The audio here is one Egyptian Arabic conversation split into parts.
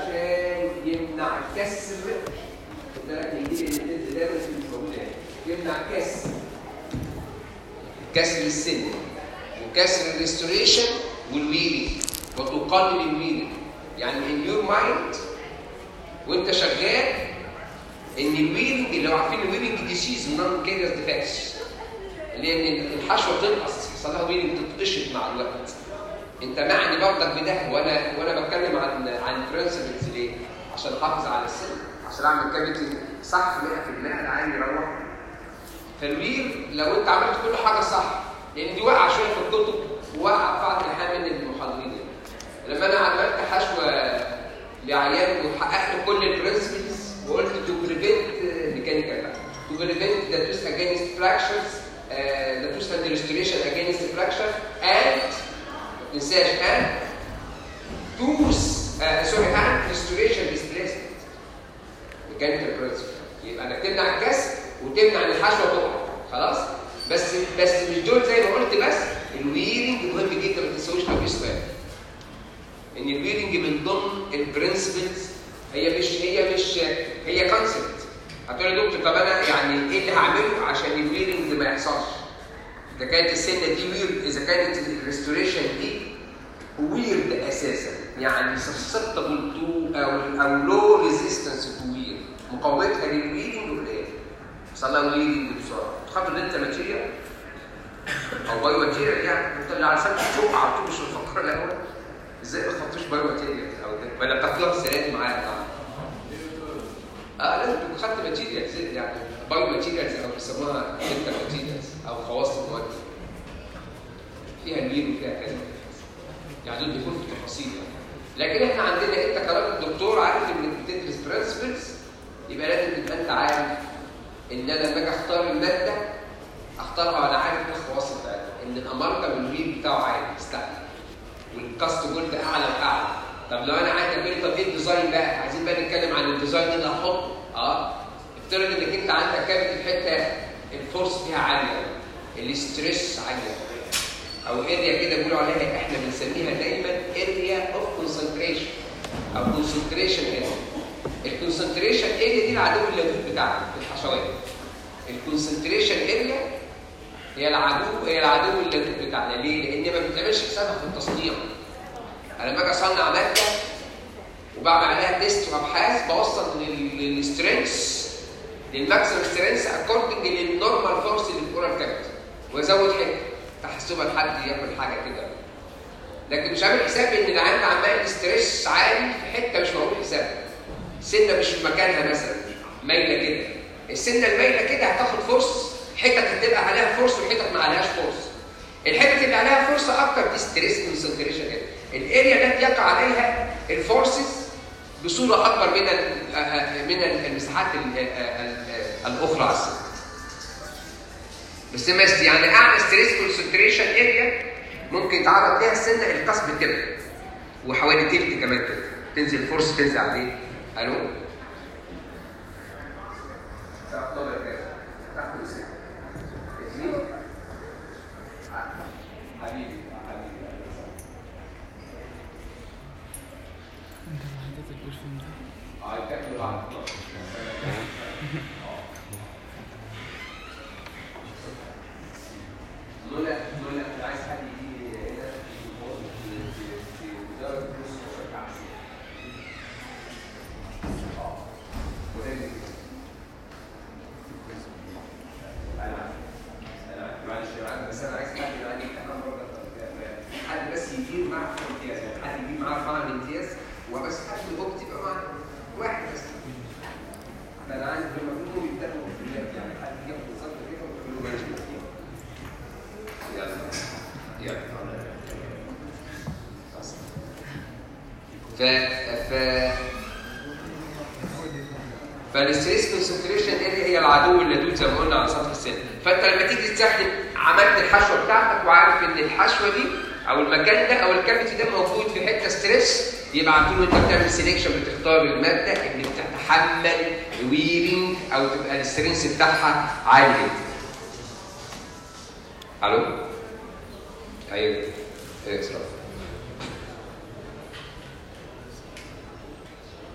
عشان يمنع كسر خد بالك من دي اللي دايما مش موجوده هنا. يمنع كسر كسر السن وكسر الريستوريشن والويلي وتقلل الويلي يعني ان يور مايند وانت شغال ان الويلنج اللي هو عارفين الويلنج ديسيز نون كيريس ديفكتس اللي هي ان الحشوه تنقص يحصل لها ويلنج تتقشط مع الوقت انت معني برضك بده وانا وانا بتكلم عن عن برنسبلز ليه؟ عشان احافظ على السن عشان اعمل كافيتي صح 100% العين يروح فالويل لو انت عملت كل حاجه صح لان دي واقعه شويه في الكتب وواقعه في بعض الحال من المحاضرين لما انا عملت حشوه لعيان وحققت كل البرنسبلز وقلت تو بريفنت ميكانيكال بقى تو بريفنت ذا توست اجينست فراكشرز ذا توست اند ريستوريشن اجينست فراكشر اند ما تنساش اند توس سوري اند ريستوريشن ديسبليسمنت ميكانيكال برنسبل يبقى انك تمنع الكسر وتمنع ان الحشوه تقع خلاص بس بس مش دول زي ما قلت بس الويرنج مهم جدا ما تنسوش ما فيش سؤال ان الويرنج من ضمن البرنسبلز هي مش هي مش هي كونسبت هتقول لي دكتور طب انا يعني ايه اللي هعمله عشان الويرنج ما يحصلش اذا كانت السنه دي ويرد اذا كانت الريستوريشن دي ويرد اساسا يعني سسبتبل تو او او لو ريزيستنس تو ويرد مقاومتها للويرنج قليله يحصل لها ويرنج بسرعه تخاف ان انت ماتيريال او باي ماتيريال يعني انت اللي على سبب تشوف على طول مش مفكر الاول ازاي ما خدتوش باي ماتيريال او ده ولا بتاخدوها في السنات معايا طبعا اه لازم تكون خدت ماتيريال زي يعني باي ماتيريالز او بيسموها انتر ماتيريالز او خواص المواد فيها الوير وفيها كذا يعني دول بيكونوا في التفاصيل يعني لكن احنا عندنا انت كراجل دكتور عارف انك بتدرس برنسبلز يبقى لازم تبقى انت عارف ان انا لما اجي اختار الماده اختارها وانا عارف ايه الخواص بتاعتها ان الاماركه الوير بتاعه عالي يستحمل والكاست جولد اعلى واعلى طب لو انا عايز اقول طب ايه الديزاين بقى عايزين بقى نتكلم عن الديزاين اللي هحطه اه افترض انك انت عندك كافيتي في حته الفورس فيها عاليه الاستريس عاليه او اريا كده بيقولوا عليها احنا بنسميها دايما اريا اوف كونسنتريشن او كونسنتريشن اريا الكونسنتريشن اريا دي العدو اللدود بتاعك في الحشوات الكونسنتريشن اريا هي العدو هي العدو اللدود بتاعنا ليه؟ لان ما بتعملش حسابها في التصنيع انا لما اجي اصنع ماده وبعمل عليها تيست وابحاث بوصل للسترينث للماكسيمم سترينث اكوردنج للنورمال فورس اللي في الاورال كافيتي وازود حته تحسبها لحد ياكل حاجه كده لكن مش عامل حساب ان العيان عمال ستريس عالي في حته مش معمول حسابها سنه مش في مكانها مثلا مايله كده السنه المايله كده هتاخد فرص حتت هتبقى عليها فرص وحتت ما عليهاش فرص الحتت اللي عليها فرصه اكتر دي ستريس كونسنتريشن كده الاريا التي يقع عليها الفورسز بصوره اكبر من من المساحات الاخرى على السن بس بس يعني اعلى ستريس كونسنتريشن اريا ممكن يتعرض ليها السنه القصب بتبقى وحوالي تلت كمان كده تنزل فرصه تنزل عليه الو حبيبي انت اللي حطيت البرفيوم ده اه تاكلوا بعض لولا لولا كنت عايز حد يجي هنا في في في وزاره الفلوس والتعسير. اه مهم جدا. انا انا معلش يا معلم بس انا عايز حد يعني كمان برضه حد بس يدير معاه في الامتياز يعني حد يجيب معاه رفعه الامتياز وبس حد الوقت يبقى معاه واحد بس انا عندي لما كلهم يبداوا في الكليات يعني حد ياخد بالظبط كده ويقول له ماشي يلا يلا خلاص. ف ف فالستريس كونسنتريشن اريا هي العدو اللدود زي ما قلنا على سطح السن فانت لما تيجي تستخدم عملت الحشوه بتاعتك وعارف ان الحشوه دي او المكان ده او الكافيتي ده موجود في حته ستريس يبقى على طول وانت بتعمل سيلكشن بتختار الماده اللي بتتحمل ويرنج او تبقى السترينس بتاعها عالي جدا. الو؟ ايوه ايه اسراف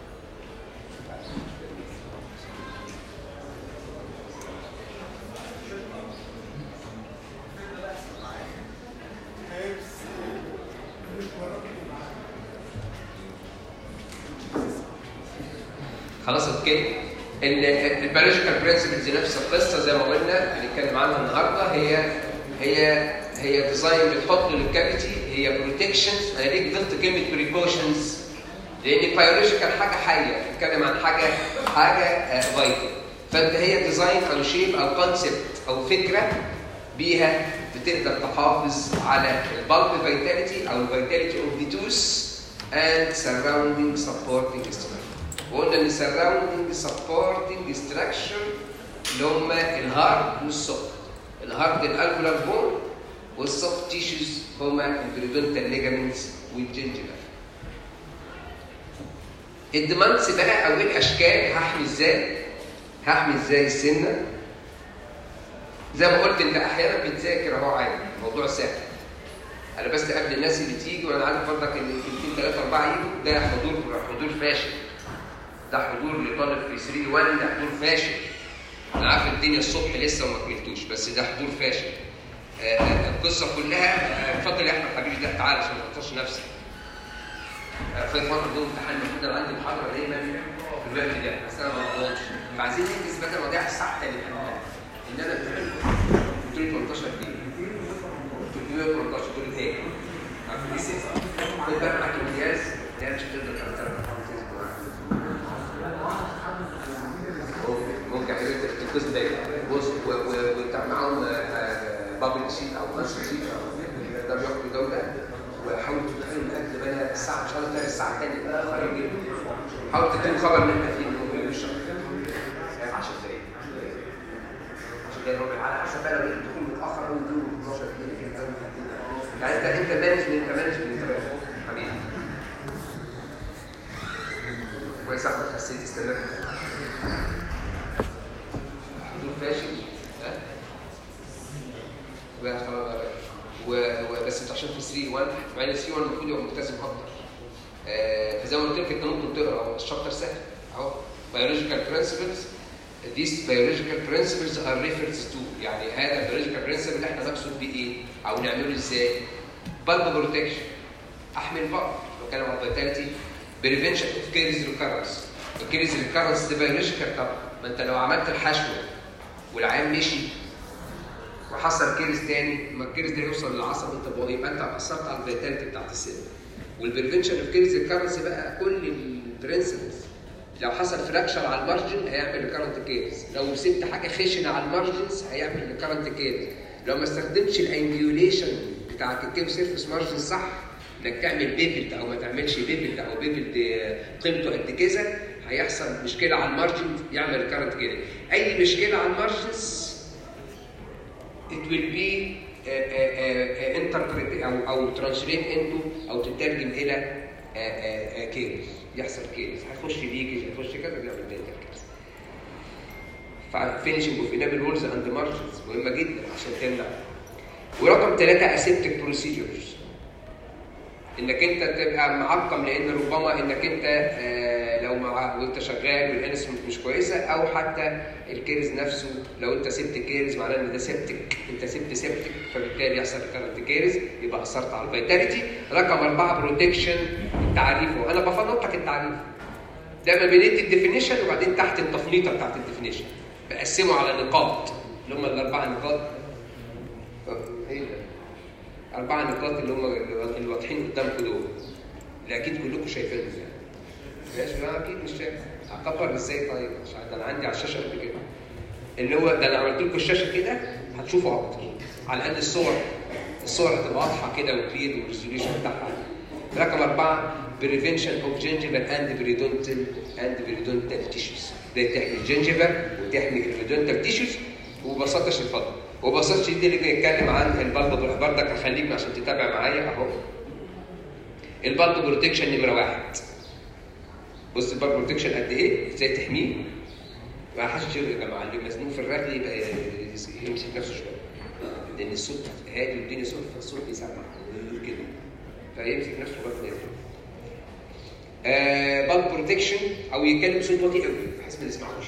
خلاص اوكي البيولوجيكال برنسبلز نفس القصه زي ما قلنا هنتكلم عنها النهارده هي هي هي ديزاين بتحط للكافيتي هي بروتكشنز انا ليه ضفت كلمه بريكوشنز لان البيولوجيكال حاجه حيه بتتكلم عن حاجه حاجه فايتال فانت هي ديزاين او شيب او كونسبت او فكره بيها بتقدر تحافظ على البلب فيتاليتي او الفيتاليتي اوف ذا توث and surrounding supporting structure وقلنا ان surrounding supporting structure اللي هم الهارد والسوفت الهارد الالفولار بون والسوفت تيشوز هما البريدونتال ليجامنتس والجنجيفال الديمانتس بقى او الاشكال هحمي ازاي هحمي ازاي السنه زي ما قلت انت احيانا بتذاكر اهو عادي الموضوع سهل انا بس قبل الناس اللي تيجي وانا عارف برضك ان اثنين ثلاثه اربعه يجوا ده حضور حضور فاشل ده حضور لطالب في 3 1 ده حضور فاشل انا عارف الدنيا الصبح لسه وما كملتوش بس ده حضور فاشل آه، آه، القصه كلها آه، اتفضل يا احمد حبيبي ده تعالى عشان ما تخسرش نفسك آه، في فتره دول امتحان المفروض انا عندي محاضره دايما في الوقت ده بس انا ما رضيتش فعايزين ننجز بدل ما اضيع الساعه الثانيه ان انا امتحن 318 دقيقه 318 دول تاني عارفين ليه خد بالك معاك الامتياز لا مش هتقدر تعترف ممكن حضرتك القسم ده بص و- و- وبتاع معاهم بابل شيت او مانشر شيت يقدروا ياخدوا جوله وحاولوا تدخلوا الاكل بقى الساعه مش عارف الساعه الثانيه خارج حاولوا تديهم خبر ان احنا فيه انهم يمشوا 10 دقايق 10 دقايق ربع على حسب بقى لو لقيت الدخول متاخر قوي يديهم 12 دقيقه كده يعني انت انت مانجمنت انت مانجمنت حبيبي كويس احمد حسيت استمر حضور فاشل ها بقى خلاص بقى. و- و- بس انت عشان في 3 1 مع ان 3 1 المفروض يبقى ملتزم اكتر آه، فزي ما قلت لك انت ممكن تقرا اهو الشابتر سهل اهو biological principles these biological principles are referred to يعني هذا biological principle احنا نقصد بيه ايه او نعمله ازاي bulb protection احمي البلب بتكلم عن vitality prevention of caries recurrence الكيريز recurrence ده biological طبعا ما انت لو عملت الحشوه والعيان مشي وحصل كيرز تاني ما الكيرز ده يوصل للعصب انت بقى يبقى انت اثرت على الفيتاليتي بتاعت السن والبريفنشن اوف كيرز ريكارنس بقى كل البرنسبلز لو حصل فراكشر على المارجن هيعمل ريكارنت كيرز لو سبت حاجه خشنه على المارجنز هيعمل ريكارنت كيرز لو ما استخدمتش الانجيوليشن بتاعت الكيف سيرفيس مارجن صح انك تعمل بيفلت او ما تعملش بيفلت او بيفلت قيمته قد كذا هيحصل مشكله على المارجن يعمل ريكارنت كيرز اي مشكله على المارجنز it will be uh, uh, uh, interpreted او او translate into او تترجم الى كيرز يحصل كيرز هيخش ليكج هيخش كذا بيعمل دنتال كيرز ففينشنج اوف انابل وولز اند مارجنز مهمه جدا عشان تمنع ورقم ثلاثه اسيبتك بروسيجرز انك انت تبقى معقم لان ربما انك انت آه، لو مع وانت شغال والانسمنت مش كويسه او حتى الكيرز نفسه لو انت سبت كيرز معناه ان ده سبتك انت سبت سبتك فبالتالي يحصل كارنت كيرز يبقى اثرت على الفيتاليتي رقم اربعه بروتكشن التعريف وانا بفنط لك التعريف دايما بندي الديفينيشن وبعدين تحت التفنيطه بتاعت الديفينيشن بقسمه على نقاط اللي هم الاربع نقاط طب ايه ده؟ أربع نقاط اللي هم اللي واضحين قدامكم دول اللي أكيد كلكم شايفينهم يعني ماشي أنا أكيد مش شايف هكبر إزاي طيب مش عارف، ده أنا عندي على الشاشة قد كده اللي هو ده أنا عملت لكم الشاشة كده هتشوفوا أكتر على قد الصور الصور هتبقى واضحة كده وكلير والريزوليوشن بتاعها عالي. رقم أربعة prevention of gingival and periodontal and periodontal tissues ده تحمي الجنجيفال وتحمي البريدونتال تيشوز وببساطه شديده اتفضل وببساطه شديده اللي نتكلم عن البلب بردك هخليك عشان تتابع معايا اهو البلب بروتكشن نمره واحد بص البلب بروتكشن قد ايه ازاي تحميه ما حدش يا جماعه اللي مزنوق في الرجل يبقى يمسك نفسه شويه لان الصوت هادي والدنيا صوت فالصوت بيسمع كده فيمسك نفسه لغايه ما يفهم آه بلب بروتكشن او يتكلم صوت واطي قوي بحيث ما نسمعوش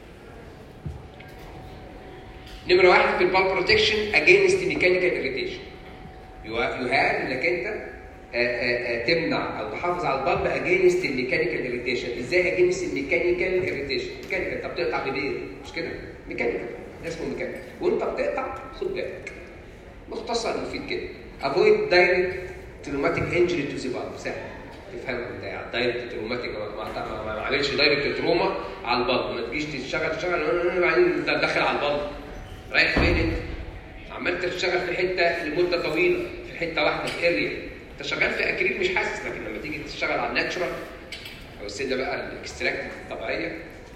نمرة واحد في البال بروتكشن اجينست ميكانيكال اريتيشن يهان انك انت آه، آه، آه، تمنع او تحافظ على البلب اجينست الميكانيكال اريتيشن ازاي اجينست الميكانيكال اريتيشن ميكانيكال انت بتقطع ببير مش كده ميكانيكال ده اسمه ميكانيكال وانت بتقطع خد بالك مختصر مفيد كده avoid direct traumatic injury to the bulb سهل تفهم انت يعني دايركت تروماتيك ما ما- ما- ما عملش دايركت تروما على البلب ما تجيش تشتغل تشتغل وبعدين تدخل على البلب رايح فين انت؟ عمال تشتغل في حته لمده طويله في حته واحده في اريا انت شغال في اكريل مش حاسس لكن لما تيجي تشتغل على الناتشرال او السنه بقى الاكستراكت الطبيعيه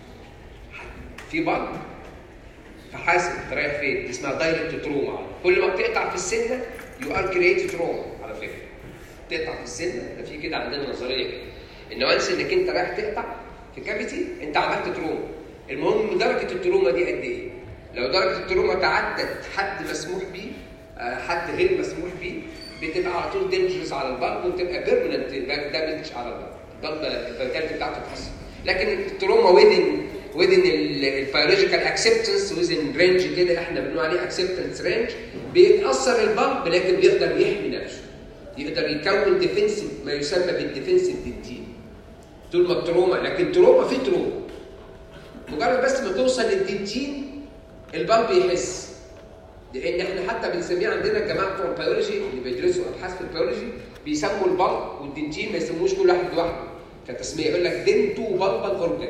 في بلب فحاسب انت رايح فين؟ دي اسمها دايركت تروما كل ما بتقطع في السنه يو ار كرييت تروما على فكره تقطع في السنه ده في كده عندنا نظريه كده ان وانس انك انت رايح تقطع في كافيتي انت عملت تروما المهم درجه التروما دي قد ايه؟ لو درجه التروما تعدت حد مسموح بيه آه، حد غير مسموح بيه بتبقى على طول دينجرس على البلب وتبقى بيرمننت دامج على البلب البلب الفيتاليتي بتاعته تتحسن لكن التروما ويدن ويدن البيولوجيكال اكسبتنس ويزن رينج كده احنا بنقول عليه اكسبتنس رينج بيتاثر البلب لكن بيقدر يحمي نفسه يقدر يكون ديفنسيف ما يسمى بالديفنسيف دينتين طول ما التروما لكن تروما في تروما مجرد بس ما توصل للدينتين البلب يحس لان احنا حتى بنسميه عندنا الجماعه بتوع البيولوجي اللي بيدرسوا ابحاث في البيولوجي بيسموا البلب والدنتين ما يسموش كل واحد لوحده كتسميه يقول لك دنتو بلبل اورجان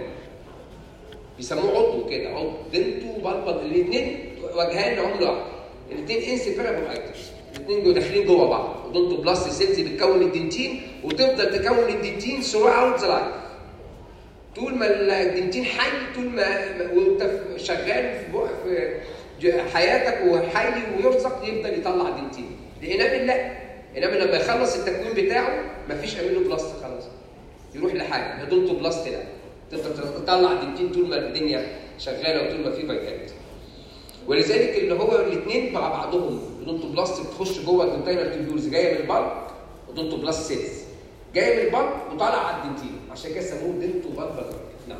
بيسموه عضو كده عضو دنتو بلبل الاثنين وجهان لعمله واحد الاثنين انسيبرابل ايتمز الاثنين جوا داخلين جوه بعض ودونتو بلاست سيلز بتكون الدنتين وتفضل تكون الدنتين ثرو اوت ذا لايف طول ما الدنتين حي طول ما ما- وانت شغال في بق- في ج- حياتك وحي ويرزق يفضل يطلع دنتين الانامل لا الانامل لما يخلص التكوين بتاعه مفيش امينو بلاست خلاص يروح لحاجه هدونتو بلاست لا تفضل تطلع دنتين طول ما الدنيا شغاله وطول ما في فيتاليتي ولذلك اللي هو الاثنين مع بعضهم اودونتو بلاست بتخش جوه الكونتينر تيوبولز جايه من البلب اودونتو بلاست سيلز جايه من البلب وطالعه على الدنتين عشان كده سموه دنتو بلب نعم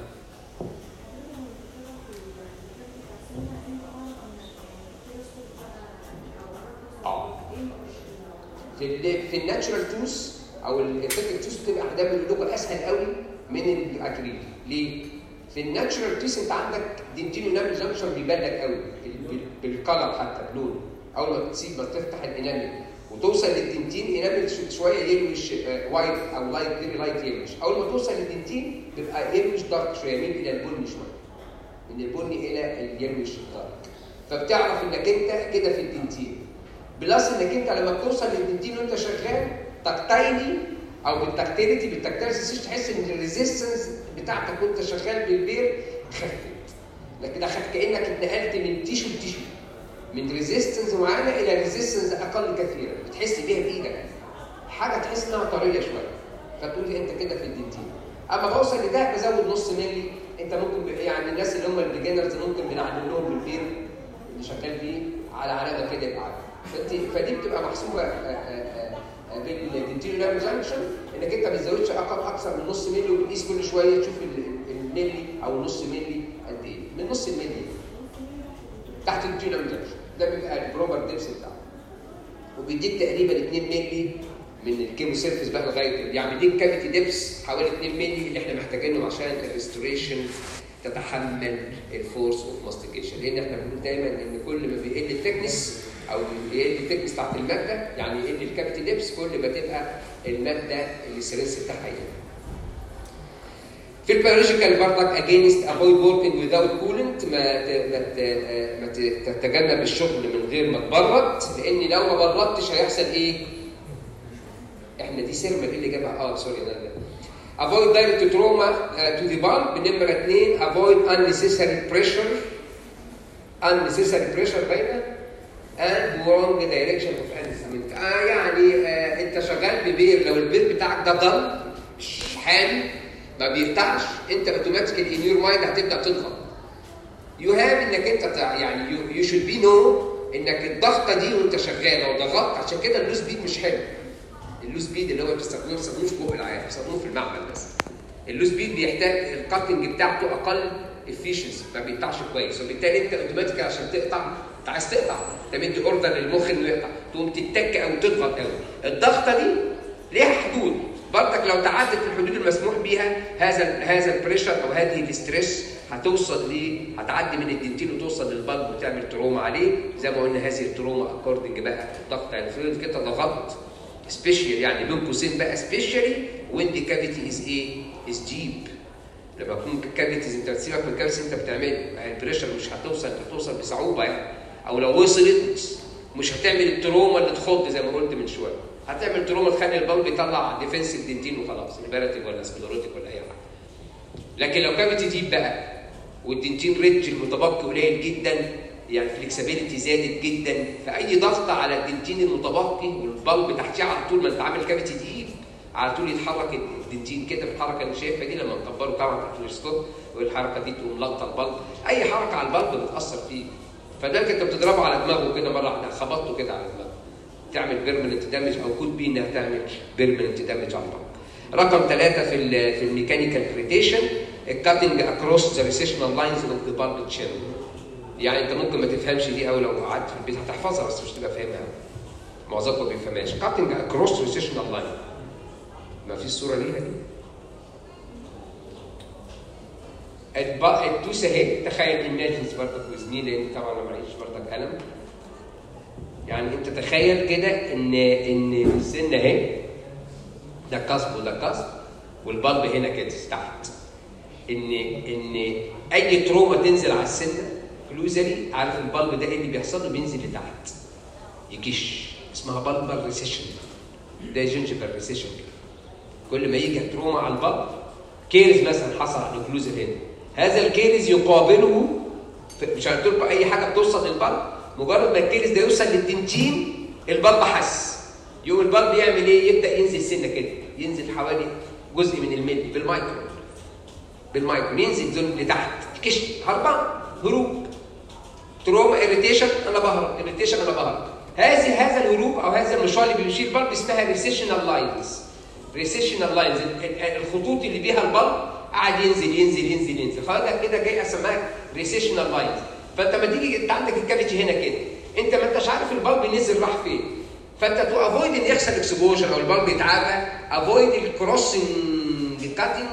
اه في ال في الناتشورال توس او الانتيك توس بتبقى احداث اللوكال اسهل قوي من الاكريل ليه؟ في الناتشورال توس انت عندك دنتين ونامل جنكشن بيبان لك قوي بال- بالكلر حتى بلون اول ما تسيب ما تفتح الانامل وتوصل للدنتين انامل ش- شويه يلوش وايت او لايت فيري لايت يلوش اول ما توصل للدنتين بيبقى يلوش دارك شويه يميل الى البني شويه من البني الى اليلوش دارك فبتعرف انك انت كده في الدنتين بلس انك انت لما بتوصل للدنتين وانت شغال تكتايلي او بالتكتيليتي بالتكتيليتي تحس ان الريزيستنس بتاعتك وانت شغال بالبير خفت لكن ده خف كانك اتنقلت من تيشو لتيشو من ريزيستنس معينه الى ريزيستنس اقل كثيرا بتحس بيها بايدك حاجه تحس انها طريه شويه فتقول لي انت كده في الدنتين اما بوصل لده بزود نص ملي انت ممكن ب- يعني الناس اللي هم البيجنرز ممكن بنعلم لهم بالبير اللي شغال بيه على علامه كده يبقى عارف فانت فدي بتبقى محسوبه آه، آه، آه، بالدنتين نيرف جانكشن انك انت ما تزودش اقل اكثر من نص ملي وبتقيس كل شويه تشوف ال- الملي او نص ملي قد ايه من نص الملي تحت الجينوم جانكشن ده بيبقى البروبر ديبس بتاعه وبيديك تقريبا 2 مللي من الكيمو سيرفيس بقى لغايه يعني بيديك كافيتي ديبس حوالي 2 مللي اللي احنا محتاجينهم عشان الريستوريشن تتحمل الفورس اوف ماستيكيشن لان احنا بنقول دايما ان كل ما بيقل الثيكنس او بيقل الثيكنس بتاعت الماده يعني يقل الكافيتي ديبس كل ما تبقى الماده السيرنس بتاعها يقل. في البيولوجيكال برضك اجينست افويد وركينج without كولنت ما ت- ما ت- ما ت- تتجنب الشغل من غير ما تبرد لان لو ما بردتش هيحصل ايه؟ احنا دي سيرما ايه اللي جابها؟ اه سوري انا افويد دايركت تروما تو ذا بالب نمره اثنين افويد unnecessary pressure unnecessary pressure باينه and wrong direction of enhancement آه يعني آه انت شغال ببير لو البير بتاعك ده ضل مش حامي ما بيفتحش انت اوتوماتيكلي ان يور مايند هتبدا تضغط يو هاف انك انت تع- يعني يو شود بي نو انك الضغطه دي وانت شغال لو ضغطت عشان كده اللوز بيد مش حلو اللوز بيد اللي هو بيستخدموه ما بيستخدموش فوق العيال بيستخدموه في المعمل بس اللوز بيد بيحتاج الكاتنج بتاعته اقل افيشنسي ما بيقطعش كويس وبالتالي انت اوتوماتيكلي عشان تقطع انت عايز تقطع انت مدي اوردر للمخ انه يقطع تقوم تتك او تضغط قوي الضغطه دي ليها حدود برضك لو تعدت الحدود المسموح بيها هذا هذا البريشر او هذه الاستريس هتوصل ل هتعدي من الدنتين وتوصل للبلب وتعمل تروما عليه زي ما قلنا هذه التروما اكوردنج بقى ضغط يعني فرض كده ضغطت سبيشال يعني بين قوسين بقى سبيشالي وين دي كافيتي از ايه؟ از ديب لما يكون كافيتيز انت بتسيبك من الكافيتيز انت بتعمل البريشر مش هتوصل انت هتوصل بصعوبه يعني او لو وصلت مش هتعمل التروما اللي تخض زي ما قلت من شويه هتعمل تروما تخلي البلب يطلع ديفنسيف دنتين وخلاص الباراتيك ولا سكلروتيك ولا اي حاجه لكن لو كافيتي ديب بقى والدنتين ريدج المتبقي قليل جدا يعني فليكسبيليتي زادت جدا فاي ضغط على الدنتين المتبقي والبلب تحتيه على طول ما انت عامل كافيتي ديب على طول يتحرك الدنتين كده بالحركه اللي شايفها دي لما نكبره طبعا تحت الميكروسكوب والحركه دي تقوم لقطه البلب اي حركه على البلب بتاثر فيه فده انت بتضربه على دماغه كده مره واحده خبطته كده على دماغه تعمل بيرمننت دامج او كود بي انها تعمل بيرمننت دامج على البلب رقم ثلاثة في ال في الميكانيكال كريتيشن الكاتنج اكروس ذا ريسيشنال لاينز اوف ذا بالب تشين يعني انت ممكن ما تفهمش دي او لو قعدت في البيت هتحفظها بس مش تبقى فاهمها معظمكم ما بيفهمهاش كاتنج اكروس ريسيشنال لاين ما في صوره ليها دي الدوسه اهي تخيل ايماجنز برضك وزميلي لان طبعا انا معيش برضك قلم يعني انت تخيل كده ان ان السن اهي ده قصب وده قصب والبلب هنا كده تحت ان ان اي تروما تنزل على السنه كلوزالي عارف البلب ده ايه اللي بيحصل له بينزل لتحت يكش اسمها بلبر ريسيشن ده جنجبر ريسيشن كل ما يجي تروما على البلب كيرز مثلا حصل على الكلوزال هنا هذا الكيرز يقابله مش قلت لكم اي حاجه بتوصل للبلب مجرد ما الكيرز ده يوصل للدنتين البلب حس يقوم البلب يعمل ايه؟ يبدا ينزل سنه كده ينزل حوالي جزء من الملي بالمايكرو بالمايكرو ينزل دول لتحت كش هربان هروب تروما اريتيشن انا بهرب اريتيشن انا بهرب هذه هذا الهروب او هذا المشوار اللي بيشيل البلب اسمها ريسيشنال لاينز ريسيشنال لاينز الخطوط اللي بيها البلب قاعد ينزل ينزل ينزل ينزل فانا كده جاي اسميها ريسيشنال لاينز فانت ما تيجي انت عندك الكافيتي هنا كده انت ما انتش عارف البلب نزل راح فين فانت تو افويد ان يحصل اكسبوجر او البلب يتعافى افويد الكروسنج كاتنج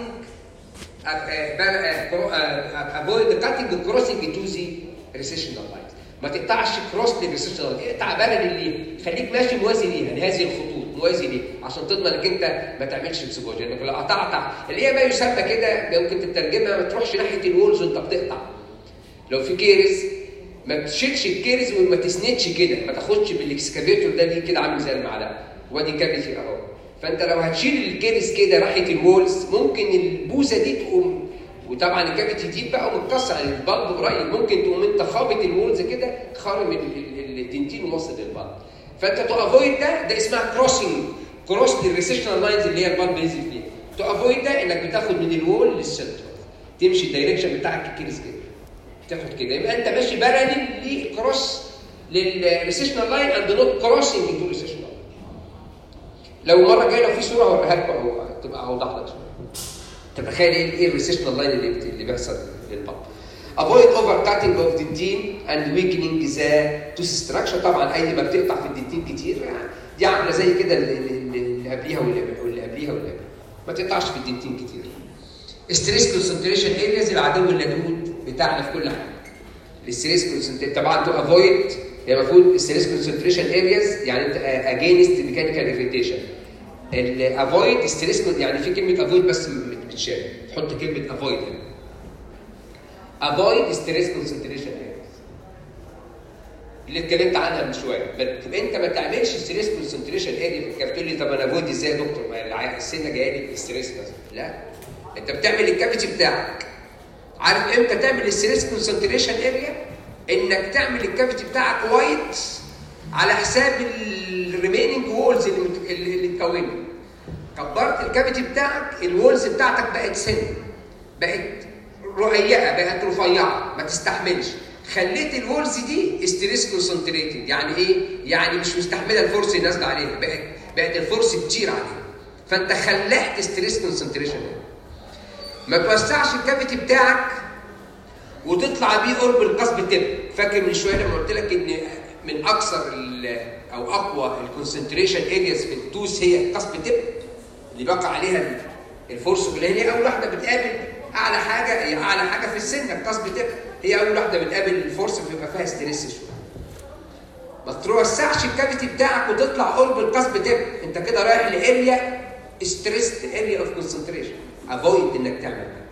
افويد كاتنج كروسنج تو ذا ريسيشنال لاينز ما تقطعش كروس للريسيشنال اقطع بارل ليه خليك ماشي موازي ليها لهذه الخطوط موازي ليه عشان تضمن انك انت ما تعملش اكسبوجر لانك لو قطعت اللي هي ما يسمى كده ممكن تترجمها ما تروحش ناحيه الولز وانت بتقطع لو في كيرز ما تشيلش الكيرز وما تسندش كده ما تاخدش بالاكسكافيتور ده دي كده عامل زي المعلقه وادي كافيتي اهو فانت لو هتشيل الكيرز كده ناحيه الولز ممكن البوسه دي تقوم وطبعا الكافيتي دي بقى متكسر البلب قريب ممكن تقوم انت خابط الولز كده خارم الدنتين وواصل للبلب فانت تو افويد ده ده اسمها كروسنج كروس للريسيشنال لاينز اللي هي البلب ينزل فيها تو افويد ده انك بتاخد من الوول للسنتر تمشي الدايركشن بتاعك الكيرز كده تاخد كده يبقى انت ماشي باراليل للكروس للريسيشنال لاين اند نوت كروسنج تو ريسيشنال لو مره جايه لو في صوره هوريها لكم اهو تبقى اوضح لك شويه تتخيل ايه ايه الريسيشنال لاين اللي اللي بيحصل للبلب avoid over cutting of dentin and weakening the tooth structure طبعا اي ما بتقطع في الدنتين كتير يعني دي عامله زي كده اللي, اللي قبليها واللي قبليها واللي قبليها واللي قبليها ما تقطعش في الدنتين كتير ستريس كونسنتريشن ارياز العدو اللدود بتاعنا في كل حاجه الستريس كونسنتريشن طبعا تو افويد هي المفروض الستريس كونسنتريشن ارياز يعني انت اجينست ميكانيكال اريتيشن الافويد ستريس يعني في كلمه افويد بس بتشال تحط كلمه افويد افويد ستريس كونسنتريشن ارياز اللي اتكلمت عنها من شويه تبقى انت ما تعملش ستريس كونسنتريشن اريا في الكافيتيريا لي طب انا افويد ازاي يا دكتور ما السنه جايه لي ستريس مثلا لا انت بتعمل الكافيتي بتاعك عارف امتى تعمل الستريس كونسنتريشن اريا انك تعمل الكافيتي بتاعك وايت على حساب الريميننج وولز اللي مت... اللي اتكونت كبرت الكافيتي بتاعك الوولز بتاعتك بقت سن بقت رقيقه بقت رفيعه ما تستحملش خليت الوولز دي ستريس كونسنتريتد يعني ايه؟ يعني مش مستحمله الفورس اللي نازله عليها بقت بقت الفورس كتير عليها فانت خلعت ستريس كونسنتريشن ما توسعش الكافيتي بتاعك وتطلع بيه قرب القصب تب فاكر من شويه لما قلت لك ان من اكثر او اقوى الكونسنتريشن ارياز في التوس هي قصب تب اللي بقى عليها الفورس اللي هي اول واحده بتقابل اعلى حاجه هي اعلى حاجه في السن القصب تبقى هي اول واحده بتقابل الفورس بيبقى فيها ستريس شويه ما توسعش الكافيتي بتاعك وتطلع قرب القصب تبقى انت كده رايح لاريا ستريس اريا اوف كونسنتريشن افويد انك تعمل ده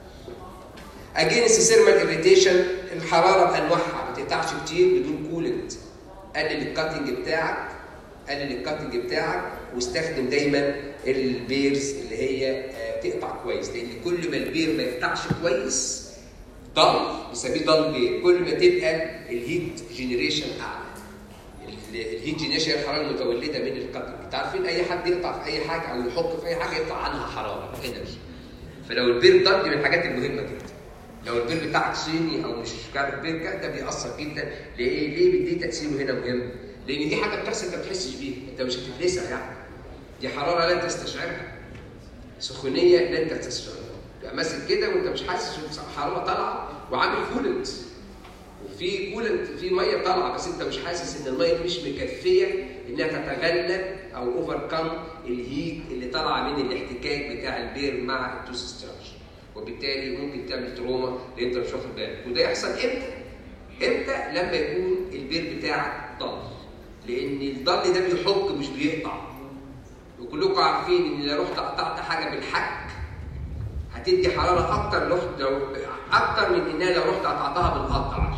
اجينست سيرمال اريتيشن الحراره بانواعها ما تقطعش كتير بدون كولنت قلل الكاتنج بتاعك قلل الكاتنج بتاعك واستخدم دايما البيرز اللي هي آه، تقطع كويس لان كل ما البير ما يقطعش كويس ضل بنسميه ضل بير كل ما تبقى الهيت جنريشن اعلى ال- الهيت جنريشن هي الحراره المتولده من الكاتنج انت عارفين اي حد يقطع في اي حاجه او يحك في اي حاجه يطلع عنها حراره انرجي فلو البير ضل دي من الحاجات المهمه جدا لو البير بتاعك صيني او مش عارف بير كده ده بيأثر جدا ليه ليه ليه تاثيره هنا مهم لان دي حاجه بتحصل انت ما بتحسش بيها انت مش هتدرسها يعني دي حراره لن تستشعرها سخونيه لن تستشعرها يبقى ماسك كده وانت مش حاسس حراره طالعه وعامل كولنت وفي كولنت في ميه طالعه بس انت مش حاسس ان الميه دي مش مكفيه انها تتغلب او اوفر كم الهيت اللي طالعه من الاحتكاك بتاع البير مع التوس ستراكشر وبالتالي ممكن تعمل تروما لان انت مش واخد بالك وده يحصل امتى؟ امتى؟ لما يكون البير بتاعك ضل لان الضل ده بيحك مش بيقطع وكلكم عارفين ان لو رحت قطعت حاجه بالحك هتدي حراره اكتر لو لو اكتر من انها لو رحت قطعتها بالقطع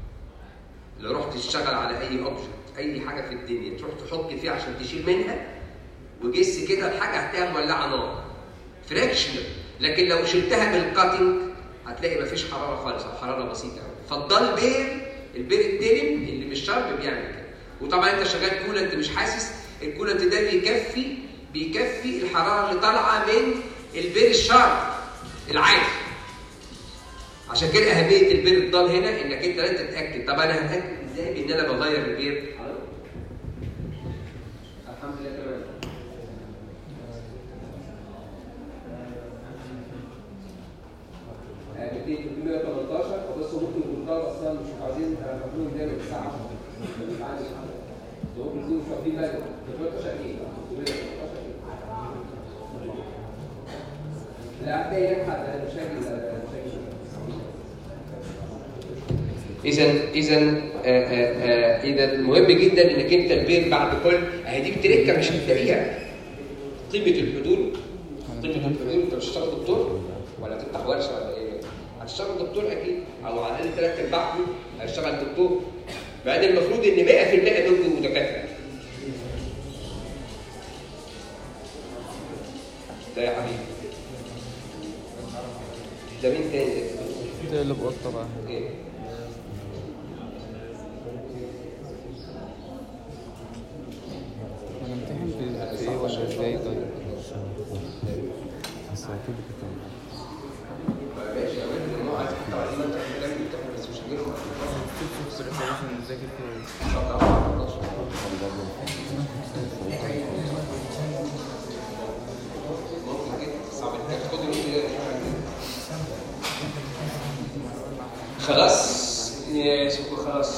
لو رحت تشتغل على اي اوبجكت اي حاجه في الدنيا تروح تحك فيها عشان تشيل منها وجس كده الحاجه هتلاقيها مولعه نار فراكشنال لكن لو شلتها بالكاتنج هتلاقي مفيش حراره خالص او حراره بسيطه قوي فالضل بير البير التلم اللي مش شرب بيعمل كده وطبعا انت شغال كولنت مش حاسس الكولنت ده بيكفي بيكفي الحراره اللي طالعه من البير الشارب العادي عشان كده اهميه البير الضال هنا انك انت لازم تتاكد طب انا هتاكد ازاي بان انا بغير البير الحمد لله تمام آه، 218 بس ممكن يكون ده اصلا مش عايزين نعملهم دايما الساعه 10 معلش هو بيكونوا مش واخدين بالهم 13 ايه 313 لا هتلاقي ينحت انا مش هاجي مش هاجي اذا اذا اذا مهم جدا انك انت البير بعد كل اهي دي التركه مش هتلاقيها قيمه الحضور قيمه الحضور انت مش هتشتغل دكتور ولا تفتح ورشه ولا ايه هتشتغل دكتور اكيد او على الاقل ثلاث ارباعكم هيشتغل دكتور بعدين المفروض ان 100% منكم دكاتره ده يا حبيبي ده مين تاني ده؟ ده اللي بقطع بقى ايه انا امتحن في في ايه ولا ازاي طيب بس اكيد كده ماشي يا ولد ما عايز تحط على ما انت بتعمل بتاعه بس مش هجيبه في بريباريشن نذاكر فيه ممكن جدا صعب انك تاخد خلاص يا سوكو خلاص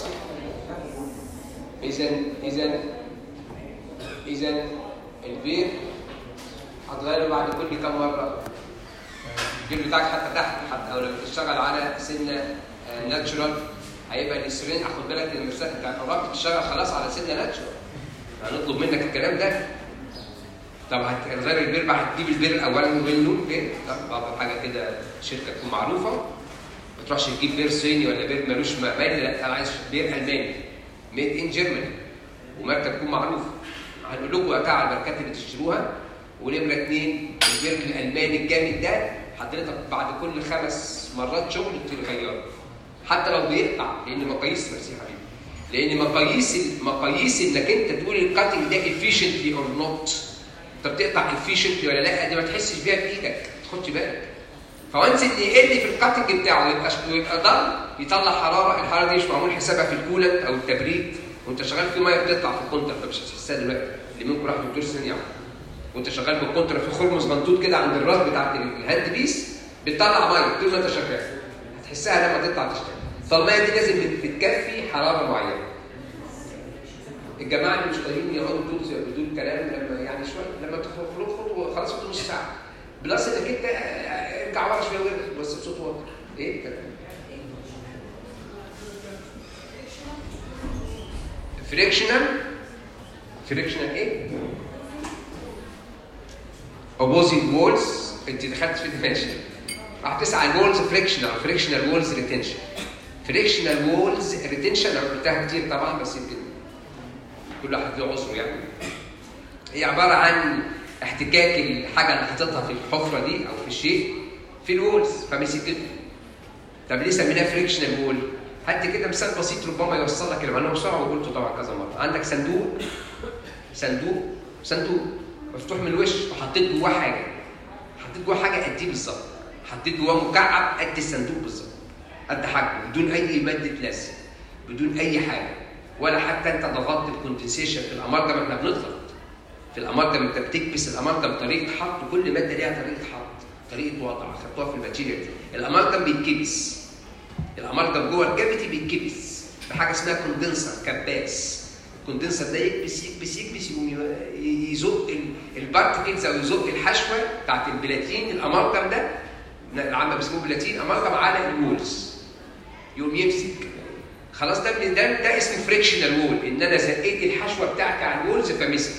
اذا اذا اذا البير هتغيره بعد كل كم مره البير بتاعك حتى تحت حتى او لما تشتغل على سنه ناتشورال هيبقى الاسترين خد بالك ان المسا- انت قربت تشتغل خلاص على سنه ناتشورال هنطلب منك الكلام ده طب هتغير البير بقى هتجيب البير الاولاني منه كده طب افضل حاجه كده شركه تكون معروفه ما تروحش تجيب بير صيني ولا بير ملوش مقبل لا انا عايز بير الماني ميد ان جيرماني وماركه تكون معروفه هنقول لكم وقتها على الماركات اللي تشتروها ونمره اثنين البير الالماني الجامد ده حضرتك بعد كل خمس مرات شغل تغيره حتى لو بيقطع لان مقاييس بس يا حبيبي لان مقاييس مقاييس انك انت تقول الكاتنج ده efficiently اور نوت انت بتقطع efficiently ولا لا دي ما تحسش بيها بايدك ما تاخدش بالك فوانس ان يقل في الكاتنج بتاعه ويبقى ويبقى ضل يطلع حراره الحراره دي مش معمول حسابها في الكولنت او التبريد وانت شغال في ميه بتطلع في الكونتر فمش هتحسها دلوقتي اللي منكم راح دكتور سنين يعرف وانت شغال بالكونتر في خرم صغنطوط كده عند الراس بتاعت الهاند بيس بتطلع ميه طول ما انت شغال هتحسها لما تطلع تشتغل فالميه دي لازم بت- بتكفي حراره معينه الجماعه اللي مش طايقين يقعدوا بدون بدون كلام لما يعني شويه لما تخرج خطوه خلاص خدوا نص ساعه بلس انك انت آه، ارجع ورا شويه وارجع بس بصوت واطي ايه الكلام فريكشنال فريكشنال ايه؟ اوبوزيت وولز انت دخلت في ديفينشن راح تسعى الوولز فريكشنال فريكشنال وولز ريتنشن فريكشنال وولز ريتنشن انا قلتها كتير طبعا بس يمكن كل واحد له عذره يعني هي عباره عن احتكاك الحاجه اللي حاططها في الحفره دي او في الشيء في الوولز فمسكته طب ليه سميناه فريكشنال وول؟ هات كده مثال بسيط ربما يوصل لك المعلومه بسرعه وقلته طبعا كذا مره عندك صندوق صندوق صندوق مفتوح من الوش وحطيت جواه حاجه حطيت جواه حاجه قد ايه بالظبط حطيت جواه مكعب قد الصندوق بالظبط قد حجمه بدون اي ماده لزق بدون اي حاجه ولا حتى انت ضغطت الكوندنسيشن في الامارجم احنا بنضغط في الامارجم انت بتكبس الامارجم طريقه حط وكل ماده ليها طريقه حط طريقه وضع خدتوها في الماتيريال دي الامارجم بيتكبس الامارجم جوه الكافيتي بيتكبس بحاجه اسمها كوندنسر كباس الكوندنسر ده يكبس يكبس يكبس يقوم ي- يزق ال- البارتكلز او يزق الحشوه بتاعت البلاتين الامارجم ده العامه بيسموه بلاتين امارجم على الوولز يقوم يمسك خلاص ده ده ده اسمه فريكشنال وول ان انا زقيت الحشوه بتاعتي على الوولز فمسكت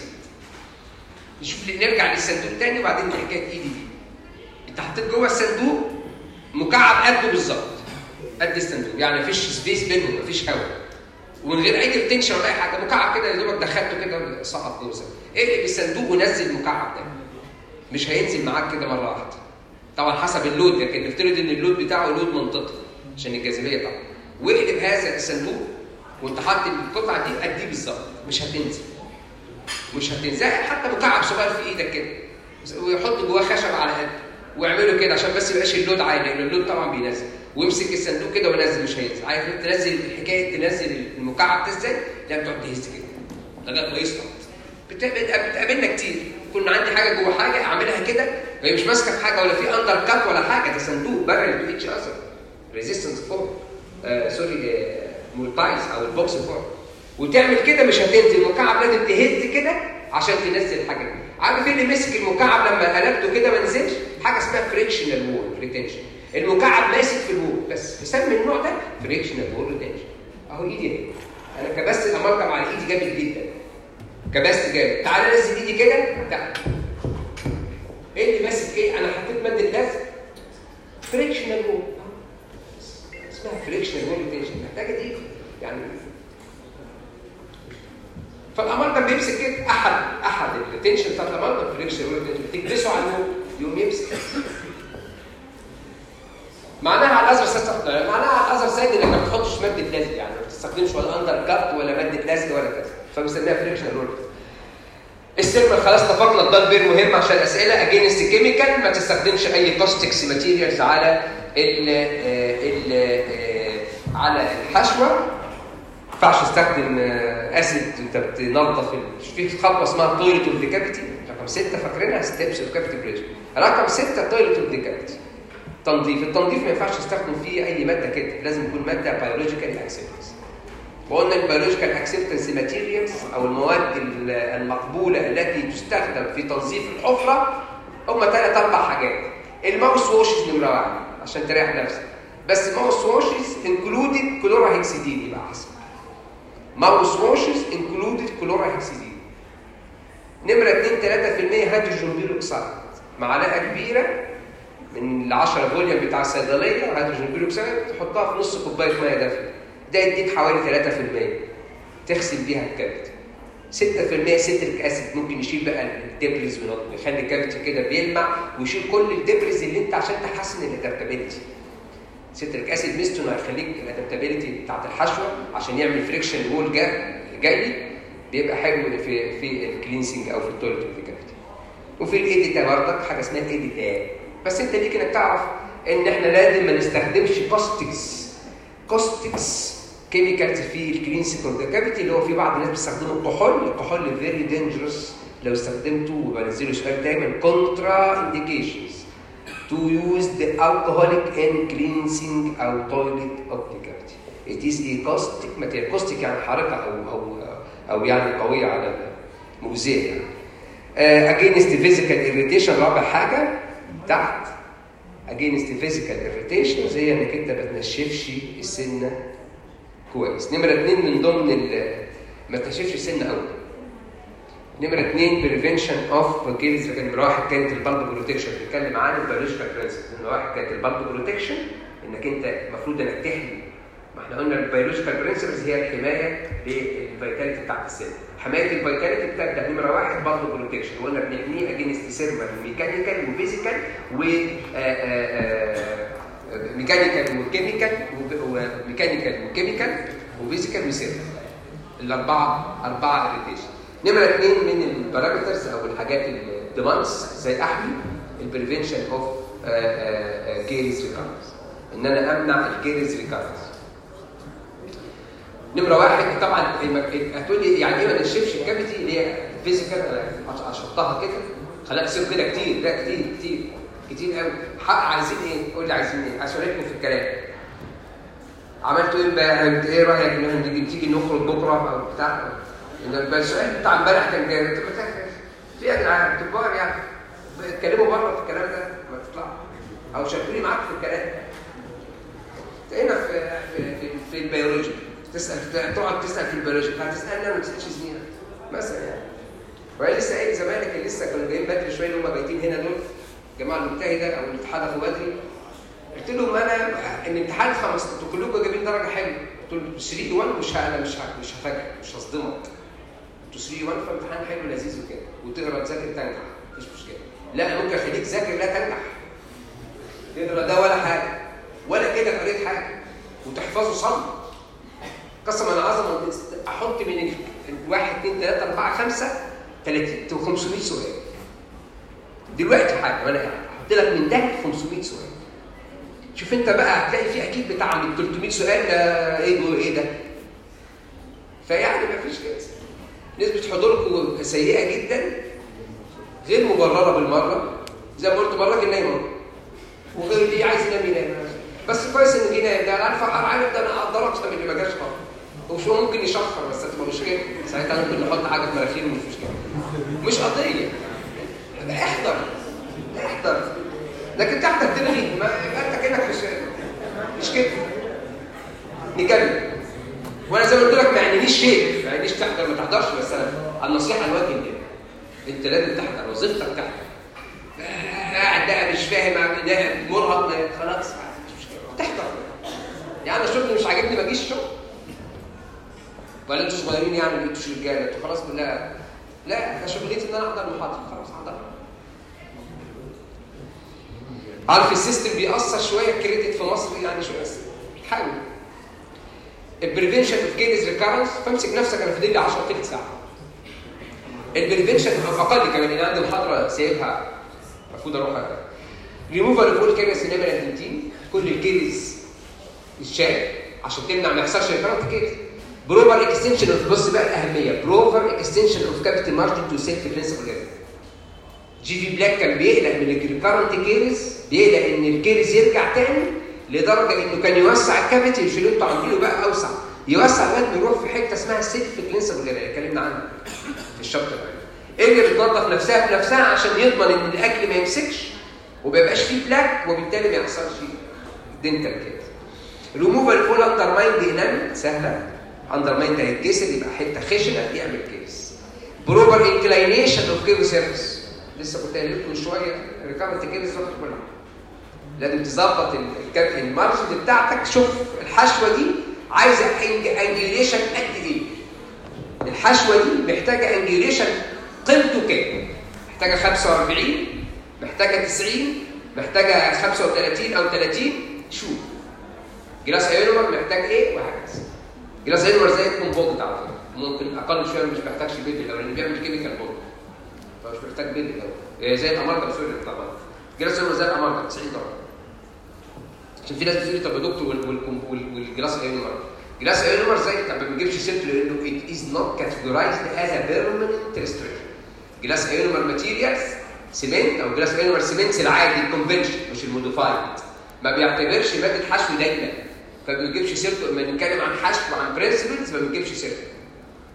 نشوف نرجع للصندوق تاني وبعدين حكايه ايدي دي انت حطيت جوه الصندوق مكعب قده بالظبط قد الصندوق يعني مفيش سبيس بينهم مفيش هواء ومن غير اي ريتنشن ولا اي حاجه مكعب كده يا دوبك دخلته كده سقط جوه الصندوق. اقلب الصندوق ونزل المكعب ده مش هينزل معاك كده مره واحده طبعا حسب اللود ده كده نفترض ان اللود بتاعه لود منطقي عشان الجاذبيه طبعا واقلب هذا الصندوق وانت حاطط القطعه دي قد ايه بالظبط مش هتنزل مش هتنزل حتى مكعب صغير في ايدك كده ويحط جواه خشب على قد واعمله كده عشان بس يبقاش اللود عالي لان اللود طبعا بينزل ويمسك الصندوق كده وينزل مش هينزل عارف انت تنزل الحكايه تنزل المكعب ده ازاي؟ لا بتقعد تهز كده لغايه ما يسقط بت- بت- بتقابلنا كتير يكون عندي حاجه جوه حاجه اعملها كده وهي مش ماسكه في حاجه ولا في اندر كات ولا حاجه ده صندوق بارل اتش اثر ريزيستنس فورم آه سوري آه مولتايز او البوكس فورم وتعمل كده مش هتنزل المكعب لازم تهز كده عشان تنزل الحاجه دي عارف ايه اللي مسك المكعب لما قلبته كده ما نزلش حاجه اسمها فريكشنال وول ريتنشن المكعب ماسك في الوول بس نسمي النوع ده فريكشنال وول ريتنشن اهو ايدي اهي انا كبست الاماركم على ايدي جامد جدا كبست جامد تعالى نزل ايدي كده تعال ايه اللي ماسك ايه انا حطيت ماده لزق فريكشنال وول اسمها فريكشنال وول ريتنشن محتاجه دي يعني فالامارجم بيمسك كده احد احد التنشن بتاعت الامارجم فريكشن وول ريتنشن تكبسه على الوول يقوم يمسك معناها على الازر سايد معناها على الازر سايد انك ما بتحطش ماده لزق يعني ما بتستخدمش ولا اندر كات ولا ماده لزق ولا كذا فبنسميها فريكشن رول السيرمال خلاص اتفقنا ده البير مهم عشان اسئله اجينست كيميكال ما تستخدمش اي كوستكس ماتيريالز على ال ال على الحشوه ما ينفعش تستخدم اسيد انت بتنظف ال- في خطوه اسمها تويلت اوف ديكابيتي رقم 6 فاكرينها ستيبس اوف كابيتي بريشر رقم 6 تويلت اوف ديكابيتي تنظيف التنظيف ما ينفعش تستخدم فيه اي ماده كده لازم يكون ماده بيولوجيكال اكسبتنس وقلنا البيولوجيكال اكسبتنس ماتيريالز او المواد ال- المقبوله التي تستخدم في تنظيف الحفره هم ثلاث اربع حاجات الماوس واشز نمره واحد عشان تريح نفسك بس ماوس واشز انكلودد كلوراهكسيدين يبقى احسن ماوس واشز انكلودد كلوراهكسيدين نمره 2 3% هيدروجين بيروكسيد معلقه كبيره من ال 10 فوليوم بتاع الصيدليه هيدروجين بيروكسيد تحطها في نص كوبايه ميه دافيه ده يديك حوالي 3% تغسل بيها الكبد 6% سيتريك اسيد ممكن يشيل بقى الدبرز ويخلي الكبد كده بيلمع ويشيل كل الدبرز اللي انت عشان تحسن الادابتابيلتي سيتريك اسيد ميزته انه هيخليك الادابتابيلتي بتاعت الحشوه عشان يعمل فريكشن وول جاي بيبقى حلو في في الكلينسنج او في التويلت اوف كافيتي وفي الايديتا برضك حاجه اسمها ايديتا بس انت ليك انك تعرف ان احنا لازم ما نستخدمش كوستكس كوستكس كيميكالز في الكلينسنج اوف كافيتي اللي هو في بعض الناس بيستخدموا الكحول الكحول فيري دينجرس لو استخدمته وبنزله سؤال دايما كونترا انديكيشنز to use the alcoholic in cleansing or toilet of the cavity. It is a caustic material. caustic يعني حارقة أو أو او يعني قويه على مؤذيه يعني اجينست فيزيكال اريتيشن رابع حاجه تحت اجينست فيزيكال اريتيشن زي انك انت ما تنشفش السنه كويس نمره اثنين من ضمن ال- ما تنشفش السنه قوي نمرة اثنين بريفنشن اوف كيلز كان نمرة واحد كانت البالب بروتكشن بنتكلم عن البيولوجيكال برنسبل نمرة واحد كانت البالب بروتكشن انك انت المفروض انك تحمي ما احنا قلنا البيولوجيكال برنسبلز هي الحمايه للفيتاليتي بتاعت السيل حمايه الفيتاليتي بتبدا نمره واحد بالب بروتكشن وقلنا بنحميه اجينست سيرمال وميكانيكال وفيزيكال و آه، آه، آه، ميكانيكال وكيميكال وميكانيكال وكيميكال وفيزيكال وسيرمال الاربعه اربعه اريتيشن نمره اثنين من البارامترز او الحاجات الديماندز زي احمي البريفنشن اوف كيريز ريكارنس ان انا امنع الكيريز ريكارنس نمره واحد طبعا الم- هتقول لي يعني ايه ما نشفش الكافيتي اللي هي فيزيكال انا اشرطها كده خلاها تصير كده كتير لا كتير كتير كتير قوي حق عايزين ايه؟ قول لي عايزين ايه؟ عشان في الكلام عملتوا ايه بقى؟ انت ايه رايك ان احنا نيجي تيجي نخرج بكره او بتاع؟ إن بقى السؤال بتاع امبارح كان جاي انت بتاع- في يا جدعان كبار يعني اتكلموا بره في الكلام ده ما تطلعوا او شاركوني معاك في الكلام هنا في في في, في البيولوجي تسال تقعد تسال في البيولوجي هتسالني انا ما تسالش زميلك مثلا يعني وهي لسه قايل زمالك اللي لسه كانوا جايين بدري شويه اللي هم بايتين هنا دول الجماعه المجتهده او اللي اتحدثوا بدري قلت لهم انا الامتحان 15 انتوا كلكم جايبين درجه حلوه قلت لهم 3 1 مش ه- انا مش ه- مش هفاجئك مش هصدمك انتوا 3 1 فامتحان حلو لذيذ وكده وتقرا تذاكر تنجح مفيش مشكله لا انا ممكن اخليك تذاكر لا تنجح تقرا ده ولا حاجه ولا كده قريت حاجه وتحفظه صم قسما عظما احط من ال- الواحد اثنين ثلاثه اربعه خمسه 30 500 سؤال دلوقتي حاجه وانا قاعد احط لك من ده 500 سؤال شوف انت بقى هتلاقي في اكيد بتاع من 300 سؤال ده ايه ده ايه ده فيعني ما فيش كده نسبه حضوركم سيئه جدا غير مبرره بالمره زي ما قلت مره جه نايم اهو. وغير اللي عايز ينام ينام بس كويس ان جه نايم ده انا عارف انا عارف ده انا قدرت من اللي ما جاش خالص ومش هو ممكن يشخر بس هتبقى مشكله ساعتها ممكن نحط حاجه في مناخيره مش مشكله مش قضيه احضر احضر لكن تحضر تلغي ما يبقى انت كانك مش مش كده نكمل وانا زي ما قلت لك ما يعنينيش شيء ما يعنينيش تحضر ما تحضرش بس انا النصيحه لوجه الله انت لازم تحضر وظيفتك تحضر قاعد بقى مش فاهم لا، مرهق لا، خلاص مش مشكله تحضر يعني انا شغلي مش عاجبني ما اجيش الشغل ولا انتوا صغيرين يعني ما انتوش رجاله انتوا خلاص كلها لا ده شغلتي ان انا احضر المحاضره خلاص احضر عارف السيستم بيأثر شويه الكريدت في مصر يعني شويه بس حاول البريفنشن اوف كيدز ريكارنس فامسك نفسك انا فاضل لي 10 تلت ساعه البريفنشن اقل كمان انا عندي محاضره سايبها المفروض اروح ريموفال اوف اول كيرس نمره 30 كل الكيرس الشاي عشان تمنع ما يحصلش ريكارنت كيرس بروفر اكستنشن اوف بص بقى الاهميه بروفر اكستنشن اوف كابيتال مارجن تو سيف برنسبل جي في بلاك كان بيقلق من الريكارنت كيرس بيقلق ان الكيرس يرجع تاني لدرجه انه كان يوسع الكافيتي مش اللي انتوا عاملينه بقى اوسع يوسع لغايه ما يروح في حته اسمها سيلف كلينسبل اللي اتكلمنا عنها في الشابتر ده اللي بتنظف نفسها بنفسها عشان يضمن ان الاكل ما يمسكش وما يبقاش فيه بلاك وبالتالي ما يحصلش دنتال كده ريموفال فول اندر مايند انامل سهله اندر مايند هيتكسر يبقى حته خشنه يعمل كيس بروبر انكلاينيشن اوف كيرف سيرفيس لسه كنت قايل لكم من شويه ريكارنت كيرف رحت كلها لازم تظبط الكاب المارجن بتاعتك شوف الحشوه دي عايزه انجيوليشن قد ايه الحشوه دي محتاجه انجيوليشن قيمته كام محتاجه 45 محتاجه 90 محتاجه 35 او 30 شوف جلاس ايونومر محتاج ايه وهكذا جلاس ايونومر زي الكومبوند على فكره ممكن اقل شويه مش محتاجش البيت الاولاني بيعمل كيميكال بوند فمش محتاج بيت الاول زي الاماركا سوري طبعا جلاس ايونومر زي الاماركا 90 درجه عشان في ناس بتقول لي طب يا دكتور وال- وال- وال- والجلاس ايونومر جلاس ايونومر زي طب ما بنجيبش سيرته لانه it is not categorized as a permanent restriction جلاس ايونومر ماتيريالز سيمنت او جلاس ايونومر سيمنت العادي الكونفنشن مش الموديفايد ما بيعتبرش ماده حشو دايما فما بنجيبش سيرته لما نتكلم عن حشو وعن برنسبلز ما بنجيبش سيرته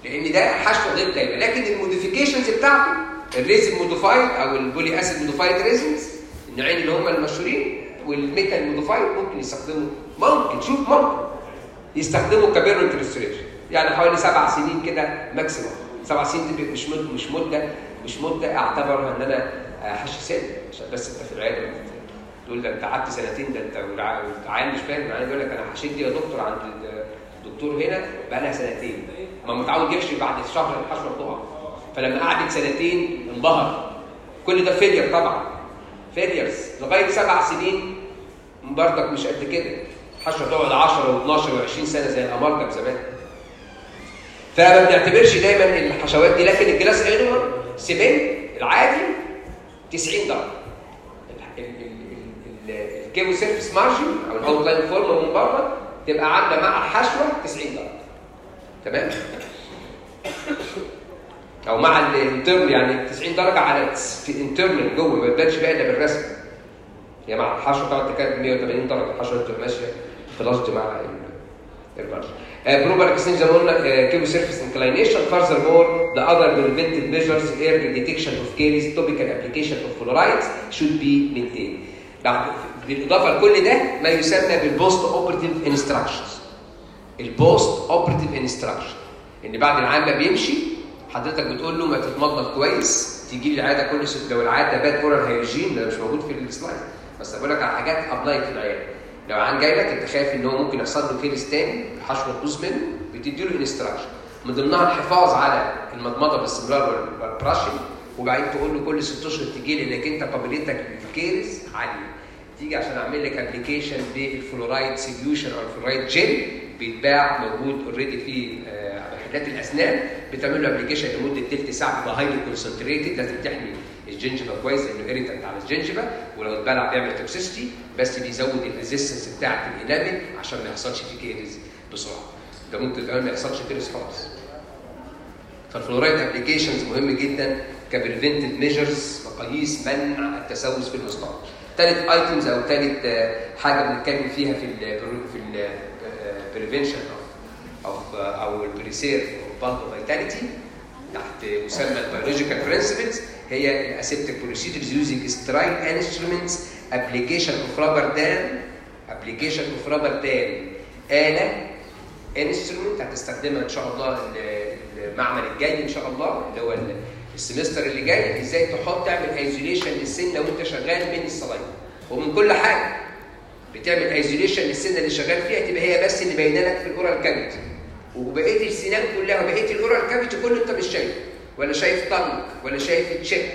لان ده حشوه غير دايمه لكن الموديفيكيشنز بتاعته الريزن موديفايد او البولي اسيد موديفايد ريزنز النوعين اللي هم المشهورين والميتال موديفايد ممكن يستخدموا ممكن شوف ممكن يستخدموا كبيرنت ريستوريشن يعني حوالي سبع سنين كده ماكسيموم سبع سنين دي مش مده مش مده مش مده اعتبرها ان انا حش سن عشان بس انت في العياده تقول ده انت قعدت سنتين ده انت والعيال مش فاهم يعني يقول لك انا حشيت دي يا دكتور عند الدكتور هنا بقى لها سنتين ما متعود يحشي بعد شهر الحشوه بتقع فلما قعدت سنتين انبهر كل ده فيلير طبعا فيليرز لغايه سبع سنين برضك مش قد كده الحشوه تقعد 10 و12 و20 سنه زي الامارجم زمان فما بنعتبرش دايما الحشوات دي لكن الجلاس اينور سيمنت العادي 90 درجه الكيمو سيرفيس مارجن او الاوت لاين فورم من بره تبقى عامله مع الحشوه 90 درجه تمام او مع الانترنال يعني 90 درجه على في الانترنال جوه ما تبانش بقى الا بالرسم هي يعني مع الحشوه طبعا تكاد 180 درجه الحشوه تبقى ماشيه فلاش مع البرش بروبر اكستنج زي ما قلنا كيمو سيرفيس انكلاينيشن فارذر مور ذا اذر بريفنتيف ميجرز ايرلي ديتكشن اوف كيريز توبيكال ابلكيشن اوف فلورايدز شود بي مينتين بالاضافه لكل ده ما يسمى بالبوست اوبرتيف انستراكشنز البوست اوبرتيف انستراكشن ان بعد العام ما بيمشي حضرتك بتقول له ما تتمضمض كويس تيجي لي العياده كل ست لو العياده باد اورال هيجين ده مش موجود في السلايد بس بقول لك على حاجات ابلاي في العياده لو عن جاي لك انت خايف ان هو ممكن يحصل له كيرس تاني الحشوه تبوظ منه بتدي له انستراكشن من ضمنها الحفاظ على المضمضه باستمرار والبراشنج وبعدين تقول له كل ست اشهر تيجي لي انك انت قابليتك للكيرس عاليه تيجي عشان اعمل لك ابلكيشن بالفلورايد سوليوشن او الفلورايد جيل بيتباع موجود اوريدي في محلات الاسنان بتعمل له ابلكيشن لمده ثلث ساعه بيبقى هايلي كونسنتريتد لازم تحمي الجنجبه كويس لانه اريتنت على الجنجبه ولو اتبلع بيعمل توكسيستي بس بيزود الريزيستنس بتاعت الانامل عشان ما يحصلش فيه كيرز بسرعه ده ممكن كمان ما يحصلش كيرز خالص فالفلورايد ابلكيشنز مهم جدا كبريفنتيف ميجرز مقاييس منع التسوس في المستقبل ثالث ايتمز او ثالث حاجه بنتكلم فيها في ال في البريفنشن اوف او البريسير اوف فيتاليتي تحت مسمى البيولوجيكال برنسبلز هي الاسيبتيك بروسيدرز يوزنج سترايل انسترومنتس ابلكيشن اوف رابر دان ابلكيشن اوف رابر دان اله انسترومنت هتستخدمها ان شاء الله المعمل الجاي ان شاء الله اللي هو السمستر اللي جاي ازاي تحط تعمل ايزوليشن للسن لو انت شغال من الصلايف ومن كل حاجه بتعمل ايزوليشن للسن اللي شغال فيها تبقى هي بس اللي باينه لك في الاورال كافيتي وبقيه السنان كلها وبقيه الاورال كافيتي كله انت مش شايفه ولا شايف طنك ولا شايف تشيك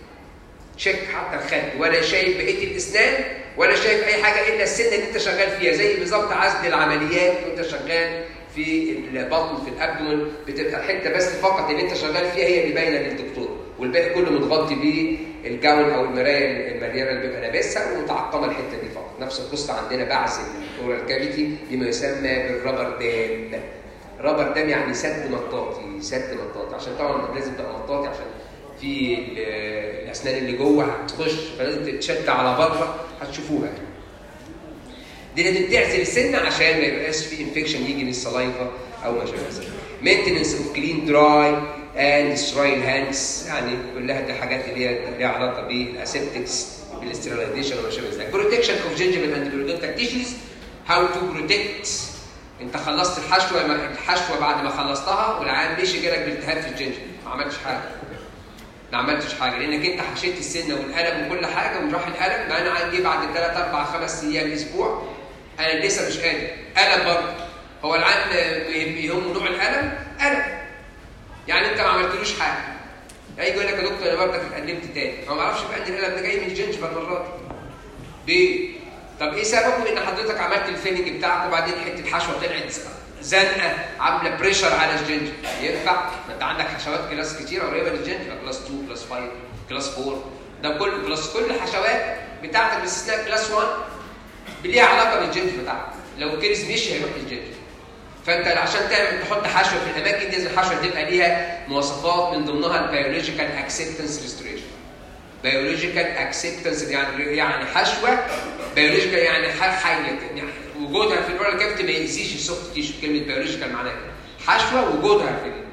تشيك حتى الخد ولا شايف بقيه الاسنان ولا شايف اي حاجه الا السن اللي انت شغال فيها زي بالظبط عزل العمليات وانت شغال في البطن في الابدومن بتبقى حته بس فقط اللي انت شغال فيها هي اللي باينه للدكتور والباقي كله متغطي بالجاون او المرايه المليانه اللي بيبقى لابسها ومتعقمه الحته دي فقط نفس القصه عندنا بعزل الاورال كافيتي بما يسمى بالرابر دام رابر دام يعني سد مطاطي سد مطاطي عشان طبعا لازم تبقى مطاطي عشان في الاسنان اللي جوه هتخش فلازم تتشد على بره هتشوفوها يعني. دي لازم تعزل السن عشان ما يبقاش في انفكشن يجي من السلايفا او ما شابه ذلك. مينتنس اوف كلين دراي اند سترايل هاندز يعني كلها دي حاجات اللي هي ليها علاقه بالاسيبتكس بالاستيرلايزيشن وما شابه ذلك. بروتكشن اوف جينجيفال اند بيرودونتال تيشوز هاو تو بروتكت انت خلصت الحشوه الحشوه بعد ما خلصتها والعيان مشي جالك بالتهاب في الجنجل ما عملتش حاجه ما عملتش حاجه لانك انت حشيت السنه والقلم وكل حاجه وراح القلم ما انا عندي بعد 3 4 5 ايام اسبوع انا لسه مش قادر قلم برضه هو العيان يهمه نوع القلم قلم يعني انت ما عملتلوش حاجه هيجي يقول لك يا دكتور انا برضك اتقلمت تاني ما اعرفش بقى ان القلم ده جاي من الجنجبه المره دي ليه؟ طب ايه سببه ان حضرتك عملت الفيلنج بتاعك وبعدين حته حشوه طلعت زنقه عامله بريشر على الجنجر ينفع ما انت عندك حشوات كلاس كتير قريبه للجنجر كلاس 2 كلاس 5 كلاس 4 ده كل كلاس كل الحشوات بتاعتك باستثناء كلاس 1 ليها علاقه بالجنجر بتاعك لو الكيرس مشي هيروح للجنجر فانت عشان تعمل تحط حشوه في الاماكن دي لازم الحشوه تبقى ليها مواصفات من ضمنها البيولوجيكال اكسبتنس ريستوريشن بيولوجيكال اكسبتنس يعني يعني حشوه بيولوجيكال يعني حيه يعني وجودها في الاورال كافيتي ما يأذيش السوفت تيشو كلمه بيولوجيكال معناها حشوه وجودها في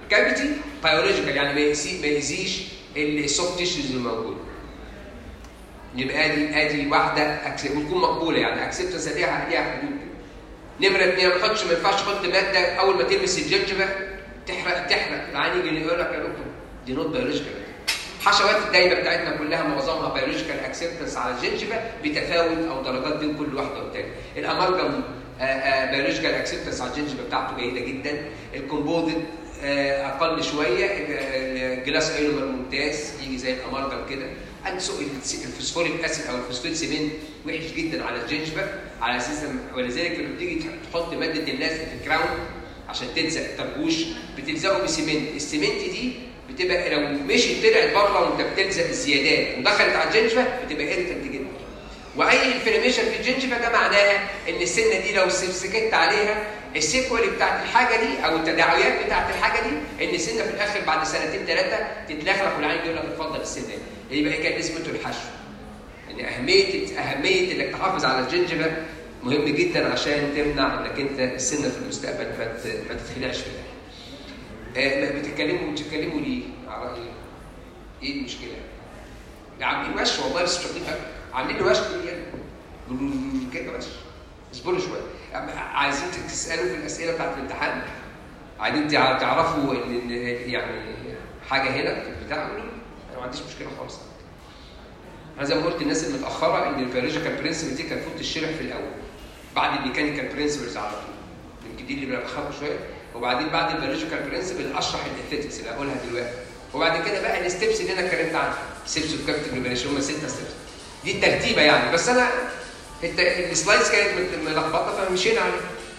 كافيتي بيولوجيكال يعني ما يأذي- ما يأذيش السوفت تيشوز اللي موجوده يبقى ادي ادي واحده أكس- وتكون مقبوله يعني اكسبتنس ليها ليها حدود كده. نمره اثنين ما تحطش ما ينفعش تحط ماده اول ما تلمس الجنجبه تحرق تحرق العين يجي يقول لك يا دكتور دي نوت بيولوجيكال حشوات الدايره بتاعتنا كلها معظمها بيولوجيكال اكسبتنس على الجنجبه بتفاوت او درجات بين كل واحده والتانيه الامالجم بيولوجيكال اكسبتنس على الجنجبه بتاعته جيده جدا الكومبوزيت آه، اقل شويه الجلاس ايلومر ممتاز يجي زي الامالجم كده انسو الفوسفوريك اسيد او الفوسفات سيمنت وحش جدا على الجنجبه على اساس إن- ولذلك لما بتيجي تحط ماده اللزق في الكراون عشان تلزق الطربوش بتلزقه بسيمنت السيمنت دي بتبقى لو مشيت طلعت بره وانت بتلزق الزيادات ودخلت على الجنجبه بتبقى ايريتنت جدا واي انفلاميشن في الجنجبه ده معناها ان السنه دي لو سكت عليها السيكوال بتاعت الحاجه دي او التداعيات بتاعت الحاجه دي ان السنه في الاخر بعد سنتين ثلاثه تتلخلخ والعين يقول لك اتفضل السنه دي يبقى كان نسبته الحشو ان اهميه اهميه انك تحافظ على الجنجبه مهم جدا عشان تمنع انك انت السنه في المستقبل ما ت- ما تتخلعش في الاخر. آه، ما بتتكلموا بتتكلموا ليه؟ على ايه؟ ايه المشكله؟ ده عاملين وش والله بس مش واخدين بالك. عاملين وش كده يعني كده بس اصبروا شويه عايزين تسالوا في الاسئله بتاعت الامتحان عايزين تع- تعرفوا ان إن يعني حاجه هنا في البتاع قولوا لي. انا ما عنديش مشكله خالص انا زي ما قلت الناس المتاخره ان البيولوجيكال برنسبل دي كان المفروض تشرح في الاول بعد الميكانيكال برنسبلز على طول يمكن دي اللي بنتاخرها شويه وبعدين بعد البيولوجيكال برنسبل اشرح الاثيتكس اللي هقولها دلوقتي وبعد كده بقى الستبس اللي انا اتكلمت عنها ستبس اوف كابتن بريبريشن هم ستة ستبس دي الترتيبه يعني بس انا الت- السلايدز كانت مت- ملخبطه فمشينا عليها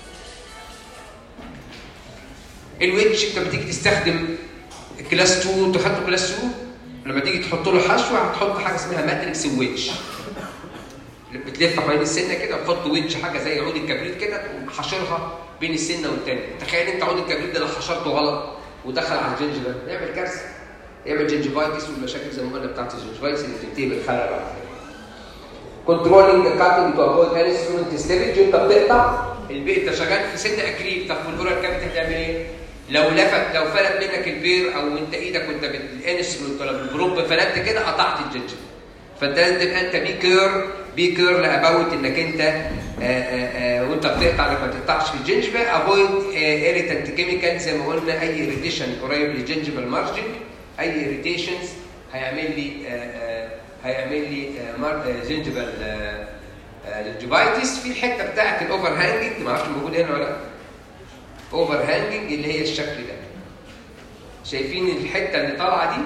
الويدج انت لما تيجي تستخدم كلاس 2 انت خدته كلاس 2 لما تيجي تحط له حشوه هتحط حاجه اسمها ماتريكس ويدج بتلف حوالين السنه كده وتحط ويدج حاجه زي عود الكبريت كده تقوم حاشرها بين السنه والتانيه تخيل انت عود الكبريت ده لو حشرته غلط ودخل على الجنجبه يعمل كارثه يعمل جنجفايتس والمشاكل زي ما قلنا بتاعت الجنجفايتس اللي بتنتهي بالخلع بعد كده كنترولينج كاتنج تو افويد اني ستودنت ستيبج انت بتقطع البير انت شغال في سن اكريل طب في الاورال كابت هتعمل ايه؟ لو لفت لو فلت منك البير او انت ايدك وانت بالانسلوت ولا بالبروب فلت كده قطعت الجنجل فانت لازم تبقى انت بي كير بي كير اباوت انك انت آآ آآ وانت بتقطع انك ما تقطعش في الجنجبه افويد ايريتنت كيميكال زي ما قلنا اي اريتيشن قريب للجنجبال مارجن اي اريتيشنز هيعمل لي آآ هيعمل لي جنجبال جنجفايتس في الحته بتاعت الاوفر هانجنج ما اعرفش موجود هنا ولا لا اوفر هانجنج اللي هي الشكل ده شايفين الحته اللي طالعه دي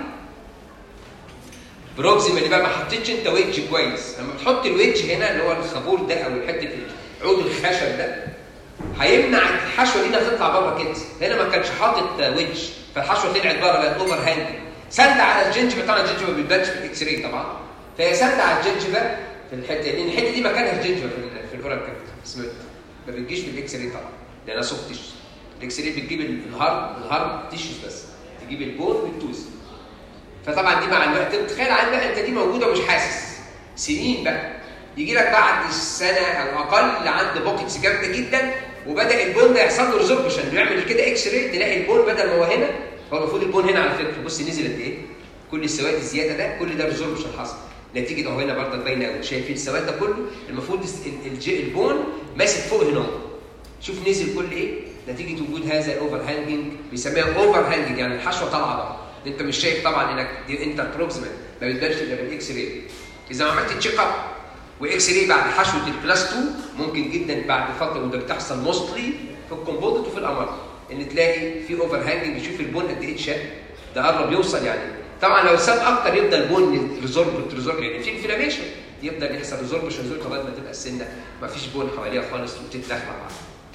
بروكسيمالي بقى ما حطيتش انت ويدج كويس لما تحط الويدج هنا اللي هو الخابور ده او حته عود الخشب ده هيمنع الحشوه دي انها تطلع بره كده هنا ما كانش حاطط ويدج فالحشوه طلعت بره بقت اوفر هانجنج سند على الجنجبه طبعا الجنجبه ما بيبانش في الاكس راي طبعا فهي سند على الجنجبه في الحته دي لان الحته دي مكانها الجنجبه في ال- في الاورال كابت اسمه ما بتجيش في الاكس راي طبعا لانها سوفت تيشوز الاكس راي بتجيب الهارد الهارد تيشوز بس تجيب البون والتوز فطبعا دي مع الوقت تخيل عن بقى انت دي موجوده ومش حاسس سنين بقى يجي لك بعد سنه او اقل عند بوكيتس جامده جدا وبدا البون ده يحصل له ريزوربشن بيعمل كده اكس راي تلاقي البون بدل ما هو هنا هو المفروض البون هنا على فكره بص نزل قد ايه كل السواد الزياده ده كل ده ريزوربشن حصل نتيجه اهو هنا برضه باينه قوي شايفين السواد ده كله المفروض الس- ال- الج- البون ماسك فوق هنا اهو. شوف نزل كل ايه نتيجه وجود هذا الاوفر هانجنج بيسميها اوفر هانجنج يعني الحشوه طالعه بره انت مش شايف طبعا انك دي انت بروكسيمال ما بتبانش الا بالاكس راي اذا عملت تشيك اب واكس راي بعد حشوه الكلاس 2 ممكن جدا بعد فتره وده بتحصل موستلي في الكومبوزيت وفي الامر ان تلاقي في اوفر هانجنج يشوف البون قد ايه اتشال ده قرب يوصل يعني طبعا لو ساب اكتر يفضل البون ريزورب ريزورب لان في انفلاميشن يفضل يحصل ريزوربشن لغايه ما تبقى السنه ما فيش بون حواليها خالص وتتدخل بعض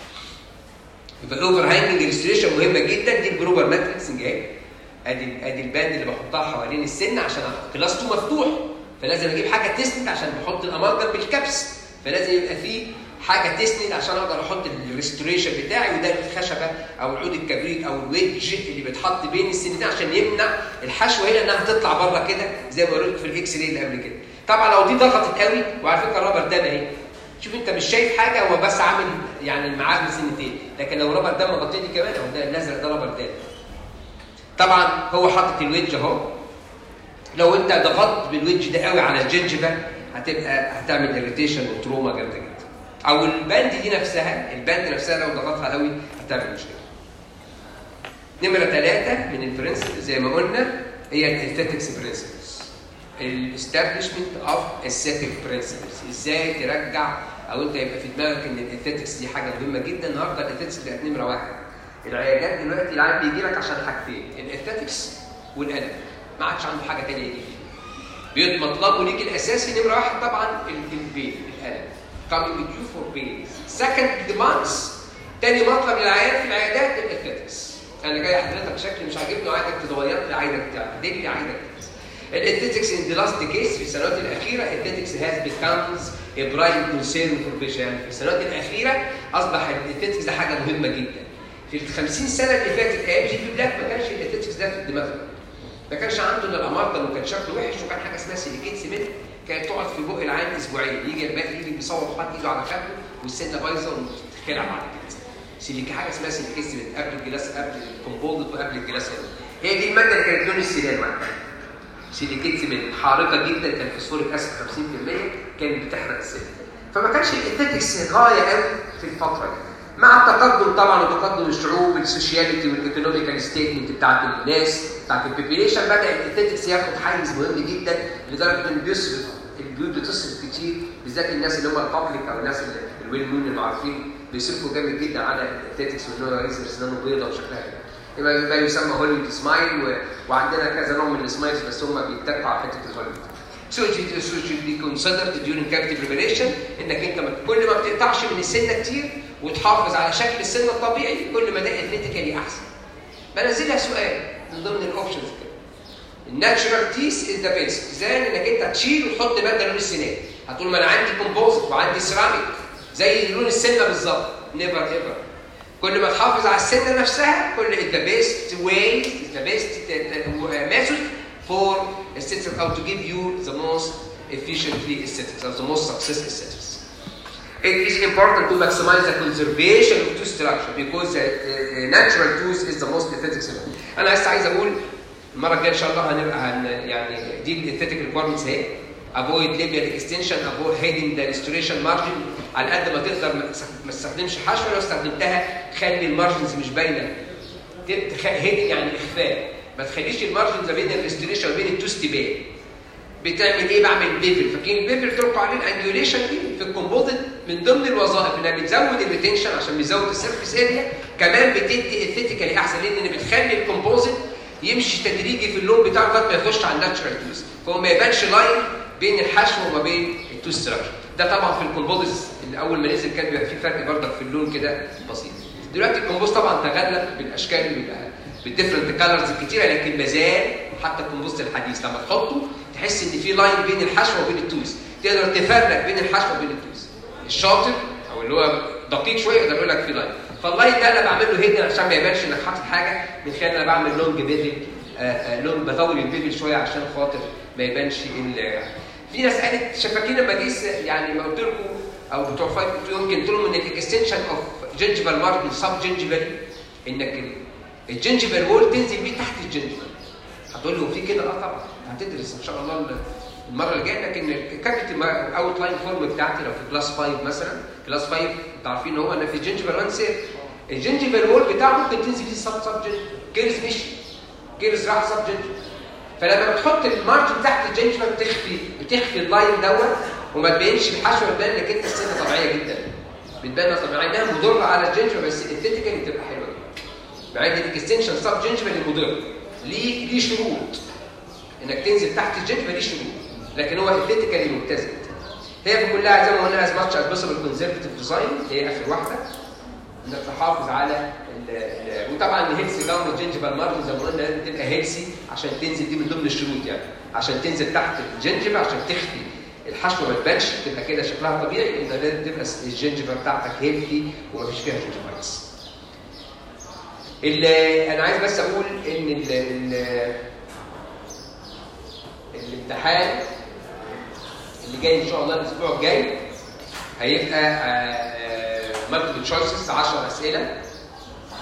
يبقى الاوفر هانجنج ريستريشن مهمه جدا دي البروبر ماتريكسنج اهي ادي ادي الباند اللي بحطها حوالين السن عشان كلاس 2 مفتوح فلازم اجيب حاجه تسند عشان بحط الامالجم بالكبس فلازم يبقى فيه حاجه تسند عشان اقدر احط الريستوريشن بتاعي وده الخشبه او العود الكبريت او الويدج اللي بيتحط بين السنتين عشان يمنع الحشوه هنا انها تطلع بره كده زي ما قلت في الاكس راي اللي قبل كده طبعا لو دي ضغطت قوي وعلى فكره الرابر ده اهي شوف انت مش شايف حاجه هو بس عامل يعني معاه سنتين لكن لو رابر ده مغطيني كمان اهو ده الازرق ده رابر ده طبعا هو حاطط الويدج اهو لو انت ضغطت بالويدج ده قوي على الجنجبه هتبقى هتعمل اريتيشن وتروما جامده جدا او الباند دي نفسها الباند نفسها لو ضغطها قوي هتعمل مشكله نمرة ثلاثة من البرنسبل زي ما قلنا هي الاثيتكس برنسبلز الاستابلشمنت اوف اثيتيك برنسبلز ازاي ترجع او انت يبقى في دماغك ان الاثيتكس دي حاجه مهمه جدا النهارده الاثيتكس بقت نمره واحد العيادات دلوقتي العيان بيجي لك عشان حاجتين الاثيتكس والالم ما عادش عنده حاجه ثانيه يجي فيها بيت مطلبه ليك الاساسي نمره واحد طبعا ال- البين الالم coming with you for pain second demands تاني مطلب للعيان في العيادات الاثيتكس انا جاي حضرتك شكلي مش عاجبني وعايزك تغير لي عايزك تعدل لي عايزك الاثيتكس ان ذا لاست كيس في السنوات الاخيره الاثيتكس هاز بيكامز a prime concern for patient يعني في السنوات الاخيره اصبح الاثيتكس ده حاجه مهمه جدا في ال 50 سنه اللي فاتت ايام جي بي بلاك ما كانش الاثيتكس ده في الدماغ ما كانش عنده الا الامارة انه كان شكله وحش وكان حاجه اسمها سيليكيت سيمنت كانت تقعد في بق العين اسبوعين يجي الباقي يجي بيصور حاطط ايده على خده والسنه بايظه وتتخلع بعد كده سيليكا حاجه اسمها سيليكيت سيمنت قبل الجلاس قبل الكومبوزت وقبل الجلاس هي دي الماده اللي كانت لون السنان وقتها سيليكيت سيمنت حارقه جدا كان فوسفوريك اسيد 50% كانت بتحرق السن فما كانش الاثيتكس غايه قوي في الفتره دي مع التقدم طبعا وتقدم الشعوب السوشياليتي والايكونوميكال ستيتمنت بتاعت الناس بتاعت البوبيليشن بدا الاثيتكس ياخد حيز مهم جدا لدرجه انه بيصرف البيوت بتصرف كتير بالذات الناس اللي هم البابليك او الناس اللي- الويل نون المعروفين بيصرفوا جامد جدا على الاثيتكس وان هو يظهر اسنانه بيضاء وشكلها كده يبقى ما يسمى هوليوود سمايل و... وعندنا كذا نوع من السمايلز بس هم بيتكوا على حته الهوليوود So it is- so it should be considered during cavity preparation انك انت ما- كل ما بتقطعش من السنه كتير وتحافظ على شكل السنه الطبيعي كل ما ده اثنيتيكالي احسن. بنزلها سؤال من ضمن الاوبشنز كده. الناتشرال تيس از ذا بيست ازاي انك انت تشيل وتحط ماده لون السنان هتقول ما انا عندي كومبوزيت وعندي سيراميك زي لون السنه بالظبط نيفر ايفر كل ما تحافظ على السنه نفسها كل ذا بيست واي ذا بيست ميثود فور aesthetics او to give you the most efficiently aesthetics or the most success aesthetics It is important to maximize the conservation of tooth structure because the, the natural tooth is the most aesthetic. انا لسه عايز اقول المره الجايه ان شاء الله هنبقى هن يعني دي الاثيتيك ريكويرمنتس اهي avoid labial extension avoid hiding the restoration margin على قد ما تقدر ما تستخ- ما تستخدمش حشوه لو استخدمتها خلي المارجنز مش باينه هيدنج يعني اخفاء ما تخليش المارجنز ما بين الريستوريشن وبين التوست تبان بتعمل ايه بعمل بيفل فاكرين البيفل تلقوا عليه الانجوليشن دي في الكومبوزيت من ضمن الوظائف انها بتزود الريتنشن عشان بيزود السيرفيس اريا كمان بتدي اثيتيكالي احسن لان بتخلي الكومبوزيت يمشي تدريجي في اللون بتاعه لغايه ما يخش على الناتشرال توز فهو ما يبانش لاين بين الحشو وما بين التوز ستراكشر ده طبعا في الكومبوزيت اللي اول ما نزل كان بيبقى فيه فرق برضك في اللون كده بسيط دلوقتي الكومبوز طبعا تغلب بالاشكال اللي بالديفرنت كالرز الكتيره لكن مازال حتى الكومبوست الحديث لما تحطه تحس ان في لاين بين الحشوه وبين التوز تقدر تفرق بين الحشوه وبين التوز الشاطر او اللي هو دقيق شويه يقدر يقول لك في لاين فاللاين ده انا بعمل له هيدن عشان ما يبانش انك حاطط حاجه من خلال انا بعمل لونج بيفل آه، آه، لون بطول البيفل شويه عشان خاطر ما يبانش ال في ناس قالت شفاكين لما جيس يعني ما قلت لكم او بتوع فايت قلت لهم يمكن قلت لهم ان الاكستنشن اوف جنجفال مارجن سب جنجفال انك ال- الجنجفال وول تنزل بيه تحت الجنجفال هتقول له في كده اه طبعا هتدرس ان شاء الله المره اللي جايه لكن كانت الاوت لاين فورم بتاعتي لو في كلاس 5 مثلا كلاس 5 انتوا عارفين ان هو انا في جنجفال 1 سير الجنجفال وول بتاعه ممكن تنزل فيه سب سب جنجفال كيرز مشي كيرز راح سب جنجفال فلما بتحط المارجن تحت الجنجفال بتخفي بتخفي اللاين دوت وما تبينش الحشوه تبان انك انت السنه طبيعيه جدا بتبان طبيعيه انها مضره على الجنجفال بس الثيتيكالي بتبقى حلوه جدا مع ان الاكستنشن سب جنجفال مضر ليه ليه شروط انك تنزل تحت الجنجفال ليه شروط لكن هو اثليتيكالي ممتاز جدا هي في كلها زي ما قلنا از ماتش از بوسيبل كونزرفتيف ديزاين هي اخر واحده انك تحافظ على ال ال وطبعا الهيلثي داون الجنجفال مارجن زي ما قلنا لازم تبقى هيلثي عشان تنزل دي من ضمن الشروط يعني عشان تنزل تحت الجنجفال عشان تخفي الحشوه ما تبانش تبقى كده شكلها طبيعي انت لازم تبقى الجنجفال بتاعتك هيلثي ومفيش فيها جنجفايتس اللي انا عايز بس اقول ان ال ال الامتحان اللي جاي ان شاء الله الاسبوع الجاي هيبقى مالتيبل تشويسز 10 اسئله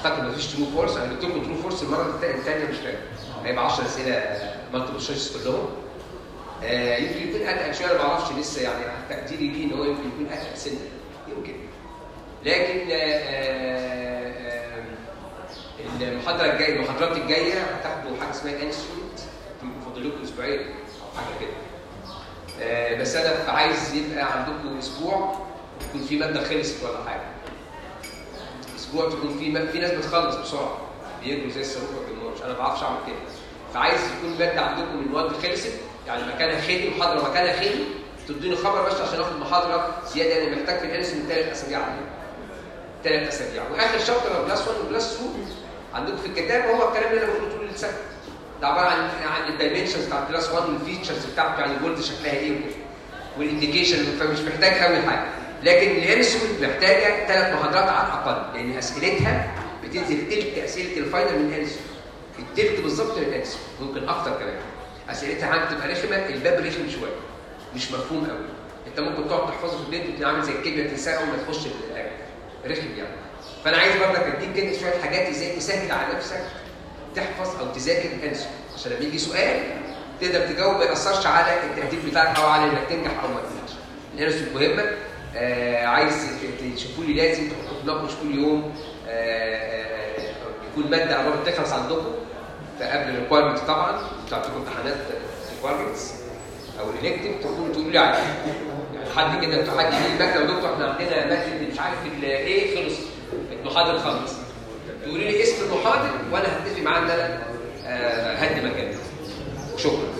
اعتقد مفيش ترو فورس انا جبت لكم ترو فورس المره التا- الثانيه مش فاكر هيبقى 10 اسئله مالتيبل تشويس كلهم آه، يمكن يكون اتقل شويه انا ما اعرفش لسه يعني تقديري ليه ان هو يمكن يكون اتقل سنه يمكن لكن آه، آه، آه، المحاضره الجايه المحاضرات الجايه هتاخدوا حاجه اسمها انسترومنت فاضل لكم اسبوعين او حاجه كده آه، بس انا عايز يبقى عندكم اسبوع يكون في ماده خلصت ولا حاجه اسبوع تكون في م- في ناس بتخلص بسرعه بيجروا زي الصاروخ ما بيجروش انا ما بعرفش اعمل كده فعايز يكون ماده عندكم من المواد خلصت يعني مكانها خيري محاضره مكانها خيري تدوني خبر بس عشان اخد محاضره زياده انا محتاج في الانس من ثلاث اسابيع عليها ثلاث اسابيع واخر شابتر بلس 1 وبلس 2 عندكم في الكتاب هو الكلام اللي انا بقوله طول السنه ده عباره عن عن الدايمنشنز بتاعت بلس 1 والفيتشرز بتاعته يعني الجولد شكلها ايه وكده والانديكيشن فمش محتاج قوي حاجه لكن الانسولين محتاجه ثلاث محاضرات على الاقل لان اسئلتها بتنزل تلت اسئله الفاينل من الانسولين التلت بالظبط من الانسولين ممكن اكتر كمان اسئلتها عندك تبقى رخمه الباب رخم شويه مش مفهوم قوي انت ممكن تقعد تحفظه في البيت وتبقى عامل زي الكلمه تنساها اول ما تخش ال- رخم يعني فانا عايز برضك اديك كده شويه حاجات ازاي تسهل على نفسك تحفظ او تذاكر الانسولين عشان لما يجي سؤال تقدر تجاوب ما ياثرش على التقدير بتاعك او على انك تنجح او ما تنجحش. الانسولين مهمه آه عايز ت- تشوفوا لي لازم تحطوا تناقش كل يوم آه آه يكون ماده قربت تخلص عندكم فقبل الريكوايرمنت طبعا انتوا عندكم امتحانات ريكوايرمنتس او الالكتيف تكونوا تقولوا لي عليه يعني حد كده انتوا حد يجي المكتب يا دكتور احنا عندنا ماده مش عارف ال- ايه خلص المحاضر خلص تقولي لي اسم المحاضر وانا هتفق معاه ان انا آه، هدي مكانه شكرا